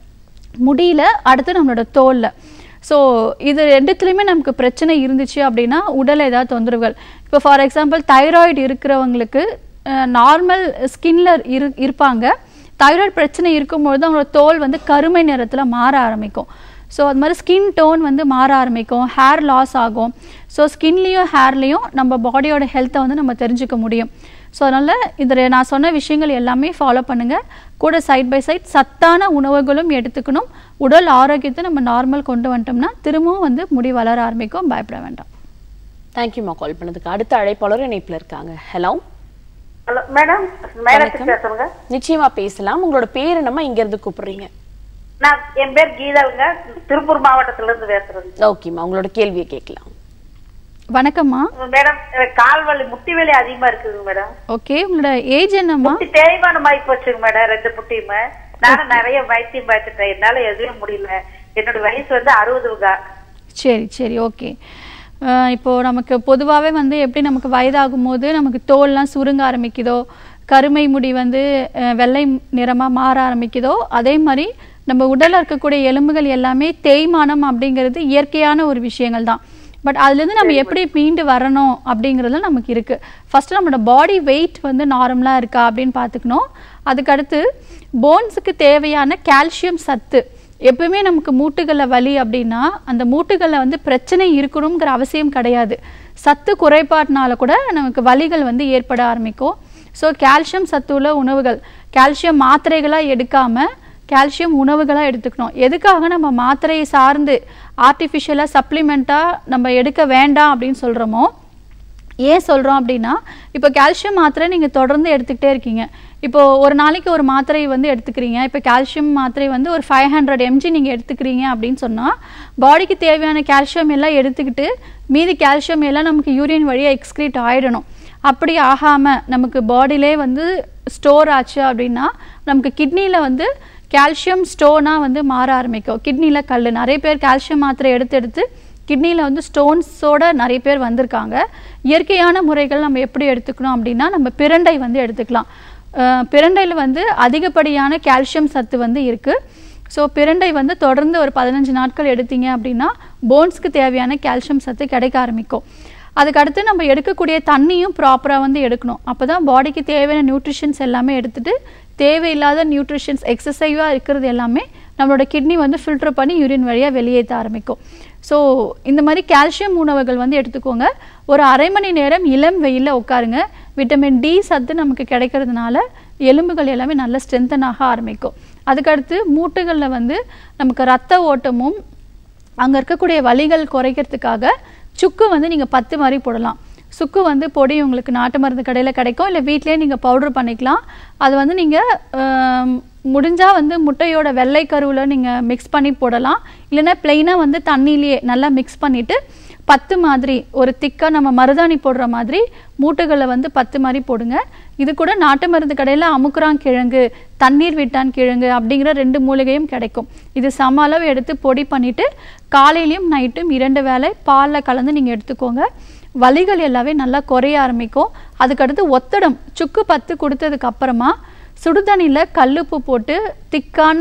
முடியில அடுத்து நம்மளோட தோல்ல ஸோ இது ரெண்டுத்துலேயுமே நமக்கு பிரச்சனை இருந்துச்சு அப்படின்னா உடல் ஏதாவது தொந்தரவுகள் இப்போ ஃபார் எக்ஸாம்பிள் தைராய்டு இருக்கிறவங்களுக்கு நார்மல் ஸ்கின்ல இரு இருப்பாங்க தைராய்டு பிரச்சனை இருக்கும்பொழுது அவங்களோட தோல் வந்து கருமை நிறத்தில் மாற ஆரம்பிக்கும் ஸோ அது மாதிரி ஸ்கின் டோன் வந்து மாற ஆரம்பிக்கும் ஹேர் லாஸ் ஆகும் ஸோ ஸ்கின்லேயும் ஹேர்லேயும் நம்ம பாடியோட ஹெல்த்தை வந்து நம்ம தெரிஞ்சுக்க முடியும் ஸோ அதனால் இதில் நான் சொன்ன விஷயங்கள் எல்லாமே ஃபாலோ பண்ணுங்கள் கூட சைட் பை சைட் சத்தான உணவுகளும் எடுத்துக்கணும் உடல் ஆரோக்கியத்தை நம்ம நார்மல் கொண்டு வந்துட்டோம்னா திரும்பவும் வந்து முடி வளர ஆரம்பிக்கும் பயப்பட வேண்டாம் தேங்க்யூமா கால் பண்ணதுக்கு அடுத்த அழைப்பாளர் இணைப்புல இருக்காங்க ஹலோ ஹலோ மேடம் மேடத்துக்கு பேசுறேங்க நிச்சயமா பேசலாம் உங்களோட பேர் என்னம்மா இங்க இருந்து கூப்பிடுறீங்க நான் என் பேர் கீதாவுங்க திருப்பூர் மாவட்டத்துல இருந்து பேசுறேங்க ஓகேம்மா உங்களோட கேள்வியை கேட்கலாம் வணக்கம்மா மேடம் எனக்கு கால் வலி முட்டி வலி அதிகமா இருக்குதுங்க மேடம் ஓகே உங்களோட ஏஜ் என்னம்மா முட்டி தேய்மானம் ஆகி போச்சுங்க மேடம் ரெண்டு முட்டியுமே நானும் நிறைய வைத்தியம் பார்த்துட்டேன் என்னால எதுவும் முடியல என்னோட வயசு வந்து அறுபதுங்க சரி சரி ஓகே இப்போ நமக்கு பொதுவாகவே வந்து எப்படி நமக்கு வயதாகும் போது நமக்கு தோல்லாம் சுருங்க ஆரம்பிக்குதோ கருமை முடி வந்து அஹ், வெள்ளை நிறமாக மாற ஆரம்பிக்குதோ அதே மாதிரி நம்ம உடலில் இருக்கக்கூடிய எலும்புகள் எல்லாமே தேய்மானம் அப்படிங்கிறது இயற்கையான ஒரு விஷயங்கள் தான் பட் அதுலேருந்து நம்ம எப்படி மீண்டு வரணும் அப்படிங்கிறது நமக்கு இருக்குது ஃபஸ்ட்டு நம்மளோட பாடி வெயிட் வந்து நார்மலாக இருக்கா அப்படின்னு பார்த்துக்கணும் அதுக்கடுத்து போன்ஸுக்கு தேவையான கால்சியம் சத்து எப்பவுமே நமக்கு மூட்டுகளில் வலி அப்படின்னா அந்த மூட்டுகளில் வந்து பிரச்சனை இருக்கணுங்கிற அவசியம் கிடையாது சத்து குறைபாட்டினால கூட நமக்கு வலிகள் வந்து ஏற்பட ஆரம்பிக்கும் ஸோ கால்சியம் சத்துள்ள உணவுகள் கால்சியம் மாத்திரைகளாக எடுக்காம கால்சியம் உணவுகளாக எடுத்துக்கணும் எதுக்காக நம்ம மாத்திரையை சார்ந்து ஆர்டிஃபிஷியலாக சப்ளிமெண்ட்டாக நம்ம எடுக்க வேண்டாம் அப்படின்னு சொல்கிறோமோ ஏன் சொல்கிறோம் அப்படின்னா இப்போ கால்சியம் மாத்திரை நீங்கள் தொடர்ந்து எடுத்துக்கிட்டே இருக்கீங்க இப்போ ஒரு நாளைக்கு ஒரு மாத்திரை வந்து எடுத்துக்கிறீங்க இப்போ கால்சியம் மாத்திரை வந்து ஒரு ஃபைவ் ஹண்ட்ரட் எம்ஜி நீங்கள் எடுத்துக்கிறீங்க அப்படின்னு சொன்னால் பாடிக்கு தேவையான கால்சியம் எல்லாம் எடுத்துக்கிட்டு மீதி கால்சியம் எல்லாம் நமக்கு யூரின் வழியாக எக்ஸ்க்ரீட் ஆயிடணும் அப்படி ஆகாமல் நமக்கு பாடியிலே வந்து ஸ்டோர் ஆச்சு அப்படின்னா நமக்கு கிட்னியில் வந்து கால்சியம் ஸ்டோனாக வந்து மாற ஆரம்பிக்கும் கிட்னியில் கல் நிறைய பேர் கால்சியம் மாத்திரை எடுத்து எடுத்து கிட்னியில் வந்து ஸ்டோன்ஸோட நிறைய பேர் வந்திருக்காங்க இயற்கையான முறைகள் நம்ம எப்படி எடுத்துக்கணும் அப்படின்னா நம்ம பிரண்டை வந்து எடுத்துக்கலாம் அஹ் பிரண்டையில் வந்து அதிகப்படியான கால்சியம் சத்து வந்து இருக்குது ஸோ பிரண்டை வந்து தொடர்ந்து ஒரு பதினஞ்சு நாட்கள் எடுத்தீங்க அப்படின்னா போன்ஸ்க்கு தேவையான கால்சியம் சத்து கிடைக்க ஆரம்பிக்கும் அதுக்கு அடுத்து நம்ம எடுக்கக்கூடிய தண்ணியும் ப்ராப்பராக வந்து எடுக்கணும் அப்போ தான் பாடிக்கு தேவையான நியூட்ரிஷன்ஸ் எல்லாமே எடுத்துட்டு தேவையில்லாத நியூட்ரிஷன்ஸ் எக்ஸசைவாக இருக்கிறது எல்லாமே நம்மளோட கிட்னி வந்து ஃபில்டர் பண்ணி யூரின் வழியாக வெளியேற்ற ஆரம்பிக்கும் ஸோ இந்த மாதிரி கால்சியம் உணவுகள் வந்து எடுத்துக்கோங்க ஒரு அரை மணி நேரம் இளம் வெயிலில் உட்காருங்க விட்டமின் டி சத்து நமக்கு கிடைக்கிறதுனால எலும்புகள் எல்லாமே நல்ல ஸ்ட்ரென்தன் ஆக ஆரம்பிக்கும் அதுக்கடுத்து மூட்டுகளில் வந்து நமக்கு ரத்த ஓட்டமும் அங்கே இருக்கக்கூடிய வலிகள் குறைக்கிறதுக்காக சுக்கு வந்து நீங்கள் பத்து மாதிரி போடலாம் சுக்கு வந்து பொடி உங்களுக்கு நாட்டு மருந்து கடையில் கிடைக்கும் இல்லை வீட்டிலேயே நீங்கள் பவுடர் பண்ணிக்கலாம் அது வந்து நீங்கள் முடிஞ்சால் வந்து முட்டையோட வெள்ளை கருவில் நீங்கள் மிக்ஸ் பண்ணி போடலாம் இல்லைன்னா ப்ளெயினாக வந்து தண்ணியிலேயே நல்லா மிக்ஸ் பண்ணிவிட்டு பத்து மாதிரி ஒரு திக்காக நம்ம மருதாணி போடுற மாதிரி மூட்டுகளை வந்து பத்து மாதிரி போடுங்க இது கூட நாட்டு மருந்து கடையில் அமுக்குறான் கிழங்கு தண்ணீர் விட்டான் கிழங்கு அப்படிங்கிற ரெண்டு மூலிகையும் கிடைக்கும் இது சம அளவு எடுத்து பொடி பண்ணிவிட்டு காலையிலையும் நைட்டும் இரண்டு வேளை பாலில் கலந்து நீங்கள் எடுத்துக்கோங்க வலிகள் எல்லாமே நல்லா குறைய ஆரம்பிக்கும் அதுக்கடுத்து ஒத்தடம் சுக்கு பத்து கொடுத்ததுக்கு அப்புறமா சுடுதண்ணியில் கல்லுப்பு போட்டு திக்கான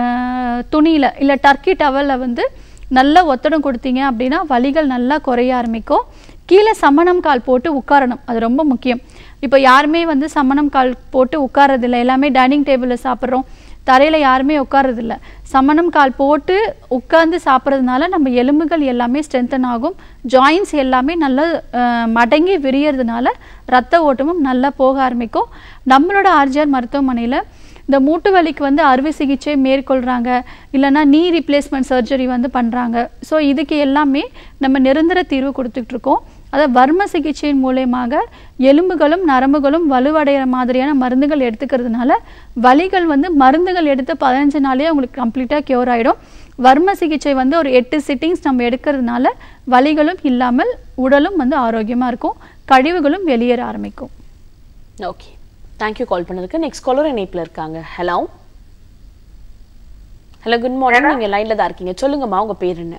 துணியில் இல்லை டர்க்கி டவலில் வந்து நல்லா ஒத்தடம் கொடுத்தீங்க அப்படின்னா வலிகள் நல்லா குறைய ஆரம்பிக்கும் கீழே சமணம் கால் போட்டு உட்காரணும் அது ரொம்ப முக்கியம் இப்போ யாருமே வந்து சமணம் கால் போட்டு உட்காரதில்லை எல்லாமே டைனிங் டேபிளில் சாப்பிட்றோம் தரையில் யாருமே உட்காரதில்ல சமணம் கால் போட்டு உட்கார்ந்து சாப்பிட்றதுனால நம்ம எலும்புகள் எல்லாமே ஸ்ட்ரென்தன் ஆகும் ஜாயின்ஸ் எல்லாமே நல்லா அஹ், மடங்கி விரியறதுனால ரத்த ஓட்டமும் நல்லா போக ஆரம்பிக்கும் நம்மளோட ஆர்ஜிஆர் மருத்துவமனையில் இந்த மூட்டு வலிக்கு வந்து அறுவை சிகிச்சை மேற்கொள்கிறாங்க இல்லைன்னா நீ ரீப்ளேஸ்மெண்ட் சர்ஜரி வந்து பண்ணுறாங்க ஸோ இதுக்கு எல்லாமே நம்ம நிரந்தர தீர்வு கொடுத்துட்டு இருக்கோம் அதை வர்ம சிகிச்சையின் மூலயமாக எலும்புகளும் நரம்புகளும் வலுவடைகிற மாதிரியான மருந்துகள் எடுத்துக்கிறதுனால வலிகள் வந்து மருந்துகள் எடுத்த பதினஞ்சு நாளே உங்களுக்கு கம்ப்ளீட்டாக க்யூர் ஆகிடும் வர்ம சிகிச்சை வந்து ஒரு எட்டு சிட்டிங்ஸ் நம்ம எடுக்கிறதுனால வலிகளும் இல்லாமல் உடலும் வந்து ஆரோக்கியமாக இருக்கும் கழிவுகளும் வெளியேற ஆரம்பிக்கும் ஓகே தேங்க்யூ கால் பண்ணதுக்கு நெக்ஸ்ட் காலர் இணைப்பில் இருக்காங்க ஹலோ ஹலோ குட் மார்னிங் நீங்க லைன்ல தான் இருக்கீங்க சொல்லுங்கம்மா உங்க பேர் என்ன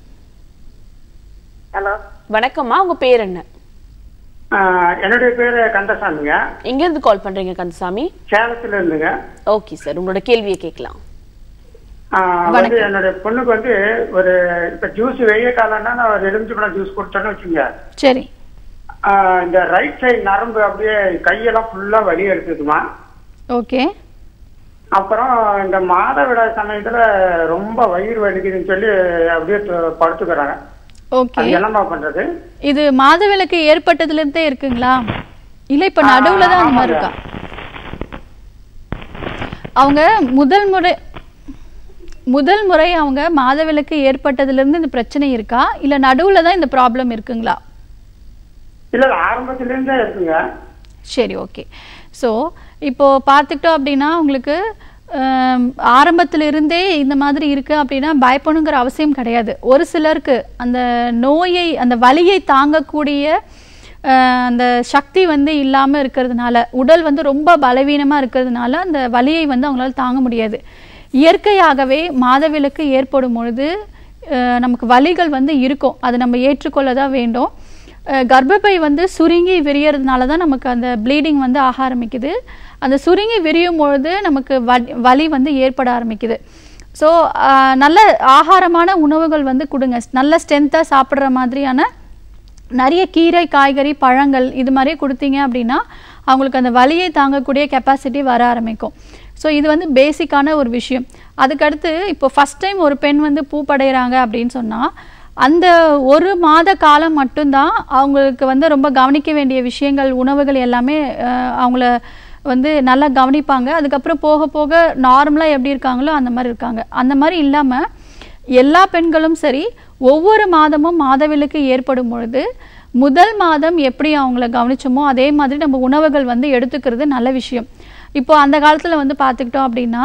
ஹலோ வணக்கம்மா உங்க பேர் என்ன என்னுடைய பேரு கந்தசாமிங்க எங்க இருந்து கால் பண்றீங்க கந்தசாமி சேலத்துல இருந்துங்க ஓகே சார் உங்களோட கேள்வியை கேட்கலாம் ஆ, வந்து என்னுடைய பொண்ணுக்கு வந்து ஒரு இப்ப ஜூஸ் வெய்ய காலம்னா நான் ஒரு எலுமிச்சம்பழம் ஜூஸ் கொடுத்தேன்னு வச்சுங்க சரி ஆ, இந்த ரைட் சைடு நரம்பு அப்படியே கையெல்லாம் ஃபுல்லா வலி எடுத்துக்குமா ஓகே அப்புறம் இந்த மாதவிடாய் சமயத்துல ரொம்ப வயிறு வலிக்குதுன்னு சொல்லி அப்படியே து- படுத்துக்கிறாங்க ஓகே அது என்னம்மா பண்றது இது மாதவிலக்கு ஏற்பட்டதுல இருந்தே இருக்குங்களா இல்ல இப்ப நடுவுல தான் அந்த மாதிரி இருக்கா அவங்க முதல் முறை முதல் முறை அவங்க மாதவிலக்கு ஏற்பட்டதுல இருந்து இந்த பிரச்சனை இருக்கா இல்ல நடுவுல தான் இந்த ப்ராப்ளம் இருக்குங்களா இல்ல இல்ல, ஆரம்பத்துல இருந்தே இருக்குங்க சரி ஓகே ஸோ இப்போ பார்த்துக்கிட்டோம் அப்படின்னா உங்களுக்கு ஆம், ஆரம்பத்துல இருந்தே இந்த மாதிரி இருக்கு அப்படின்னா பயப்படணுங்கிற அவசியம் கிடையாது ஒரு சிலருக்கு அந்த நோயை அந்த வலியை தாங்கக்கூடிய அஹ், அந்த சக்தி வந்து இல்லாமல் இருக்கிறதுனால உடல் வந்து ரொம்ப பலவீனமாக இருக்கிறதுனால அந்த வலியை வந்து அவங்களால தாங்க முடியாது இயற்கையாகவே மாதவிலக்கு ஏற்படும் பொழுது அஹ், நமக்கு வலிகள் வந்து இருக்கும் அதை நம்ம ஏற்றுக்கொள்ள தான் வேண்டும் அஹ் கர்ப்பப்பை வந்து சுருங்கி விரியறதுனால தான் நமக்கு அந்த ப்ளீடிங் வந்து ஆக ஆரம்பிக்குது அந்த சுருங்கி விரியும் பொழுது நமக்கு வலி வலி வந்து ஏற்பட ஆரம்பிக்குது ஸோ நல்ல ஆகாரமான உணவுகள் வந்து கொடுங்க நல்ல ஸ்ட்ரென்த்தாக சாப்பிட்ற மாதிரியான நிறைய கீரை காய்கறி பழங்கள் இது மாதிரியே கொடுத்தீங்க அப்படின்னா அவங்களுக்கு அந்த வலியை தாங்கக்கூடிய கெப்பாசிட்டி வர ஆரம்பிக்கும் ஸோ இது வந்து பேசிக்கான ஒரு விஷயம் அதுக்கடுத்து இப்போ ஃபஸ்ட் டைம் ஒரு பெண் வந்து பூப்படைகிறாங்க அப்படின்னு சொன்னால் அந்த ஒரு மாத காலம் மட்டும்தான் அவங்களுக்கு வந்து ரொம்ப கவனிக்க வேண்டிய விஷயங்கள் உணவுகள் எல்லாமே அஹ், அவங்கள வந்து நல்லா கவனிப்பாங்க அதுக்கப்புறம் போக போக நார்மலாக எப்படி இருக்காங்களோ அந்த மாதிரி இருக்காங்க அந்த மாதிரி இல்லாமல் எல்லா பெண்களும் சரி ஒவ்வொரு மாதமும் மாதவிலக்கு ஏற்படும் பொழுது முதல் மாதம் எப்படி அவங்கள கவனிச்சோமோ அதே மாதிரி நம்ம உணவுகள் வந்து எடுத்துக்கிறது நல்ல விஷயம் இப்போ அந்த காலத்தில் வந்து பார்த்துக்கிட்டோம் அப்படின்னா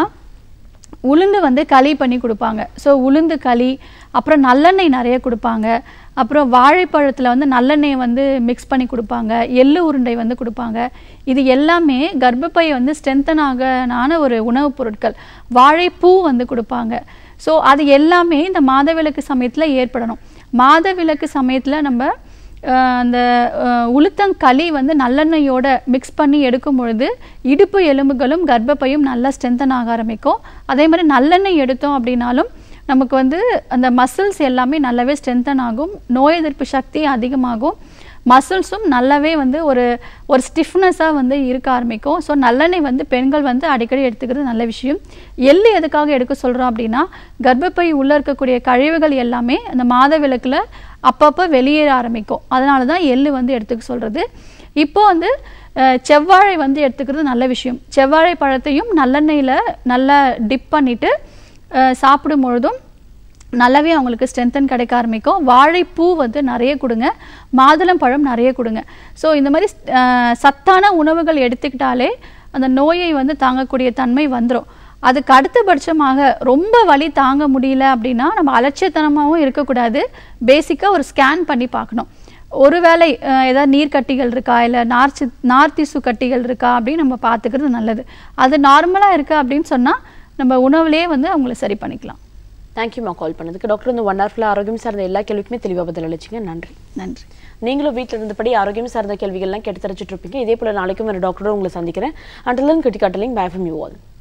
உளுந்து வந்து களி பண்ணி கொடுப்பாங்க ஸோ உளுந்து களி அப்புறம் நல்லெண்ணெய் நிறைய கொடுப்பாங்க அப்புறம் வாழைப்பழத்தில் வந்து நல்லெண்ணெய் வந்து மிக்ஸ் பண்ணி கொடுப்பாங்க எள்ளு உருண்டை வந்து கொடுப்பாங்க இது எல்லாமே கர்ப்பப்பையை வந்து ஸ்ட்ரென்தன் ஆகனான ஒரு உணவுப் பொருட்கள் வாழைப்பூ வந்து கொடுப்பாங்க ஸோ அது எல்லாமே இந்த மாதவிலக்கு சமயத்தில் ஏற்படணும் மாதவிலக்கு சமயத்தில் நம்ம அஹ், அந்த அஹ், உளுத்தங்களி வந்து நல்லெண்ணெயோட மிக்ஸ் பண்ணி எடுக்கும் பொழுது இடுப்பு எலும்புகளும் கர்ப்பப்பையும் நல்லா ஸ்ட்ரென்தன் ஆக ஆரம்பிக்கும் அதே மாதிரி நல்லெண்ணெய் எடுத்தோம் அப்படின்னாலும் நமக்கு வந்து அந்த மசில்ஸ் எல்லாமே நல்லாவே ஸ்ட்ரென்தன் ஆகும் நோய் எதிர்ப்பு சக்தி அதிகமாகும் மசில்ஸும் நல்லாவே வந்து ஒரு ஒரு ஸ்டிஃப்னஸாக வந்து இருக்க ஆரம்பிக்கும் ஸோ நல்லெண்ணெய் வந்து பெண்கள் வந்து அடிக்கடி எடுத்துக்கிறது நல்ல விஷயம் எள்ளு எதுக்காக எடுக்க சொல்கிறோம் அப்படின்னா கர்ப்பப்பை உள்ளே இருக்கக்கூடிய கழிவுகள் எல்லாமே அந்த மாத விளக்கில் அப்பப்போ வெளியேற ஆரம்பிக்கும் அதனால தான் எள்ளு வந்து எடுத்துக்க சொல்கிறது இப்போ வந்து அஹ், செவ்வாழை வந்து எடுத்துக்கிறது நல்ல விஷயம் செவ்வாழை பழத்தையும் நல்லெண்ணெயில் நல்லா டிப் பண்ணிவிட்டு சாப்பிடும் பொழுதும் நல்லாவே அவங்களுக்கு ஸ்ட்ரென்தன் கிடைக்க ஆரம்பிக்கும் வாழைப்பூ வந்து நிறைய கொடுங்க மாதுளம்பழம் நிறைய கொடுங்க ஸோ இந்த மாதிரி அஹ், சத்தான உணவுகள் எடுத்துக்கிட்டாலே அந்த நோயை வந்து தாங்கக்கூடிய தன்மை வந்துடும் அதுக்கு அடுத்தபட்சமாக ரொம்ப வலி தாங்க முடியல அப்படின்னா நம்ம அலட்சியத்தனமாகவும் இருக்கக்கூடாது பேசிக்காக ஒரு ஸ்கேன் பண்ணி பார்க்கணும் ஒருவேளை அஹ், ஏதாவது நீர்க்கட்டிகள் இருக்கா இல்லை நார்ச்சி நார்த்திசு கட்டிகள் இருக்கா அப்படின்னு நம்ம பார்த்துக்கிறது நல்லது அது நார்மலாக இருக்கா அப்படின்னு சொன்னால் நம்ம உணவுலேயே வந்து அவங்கள சரி பண்ணிக்கலாம் தேங்க்யூமா கால் பண்ணதுக்கு டாக்டர் இந்த ஒன் ஹவர்ல ஆரோக்கியம் சார்ந்த எல்லா கேள்விக்குமே தெளிவாக பதில் அளிச்சிங்க நன்றி நன்றி நீங்களும் வீட்டில் இருந்தபடி ஆரோக்கியம் சார்ந்த கேள்விகள்லாம் கேட்டு தெரிஞ்சுட்டு இருப்பீங்க இதே போல நாளைக்கும் ஒரு டாக்டரோட உங்களை சந்திக்கிறேன் அண்டலன் கிட்டி காட்டலிங் பை ஃப்ரம் யூ ஆல்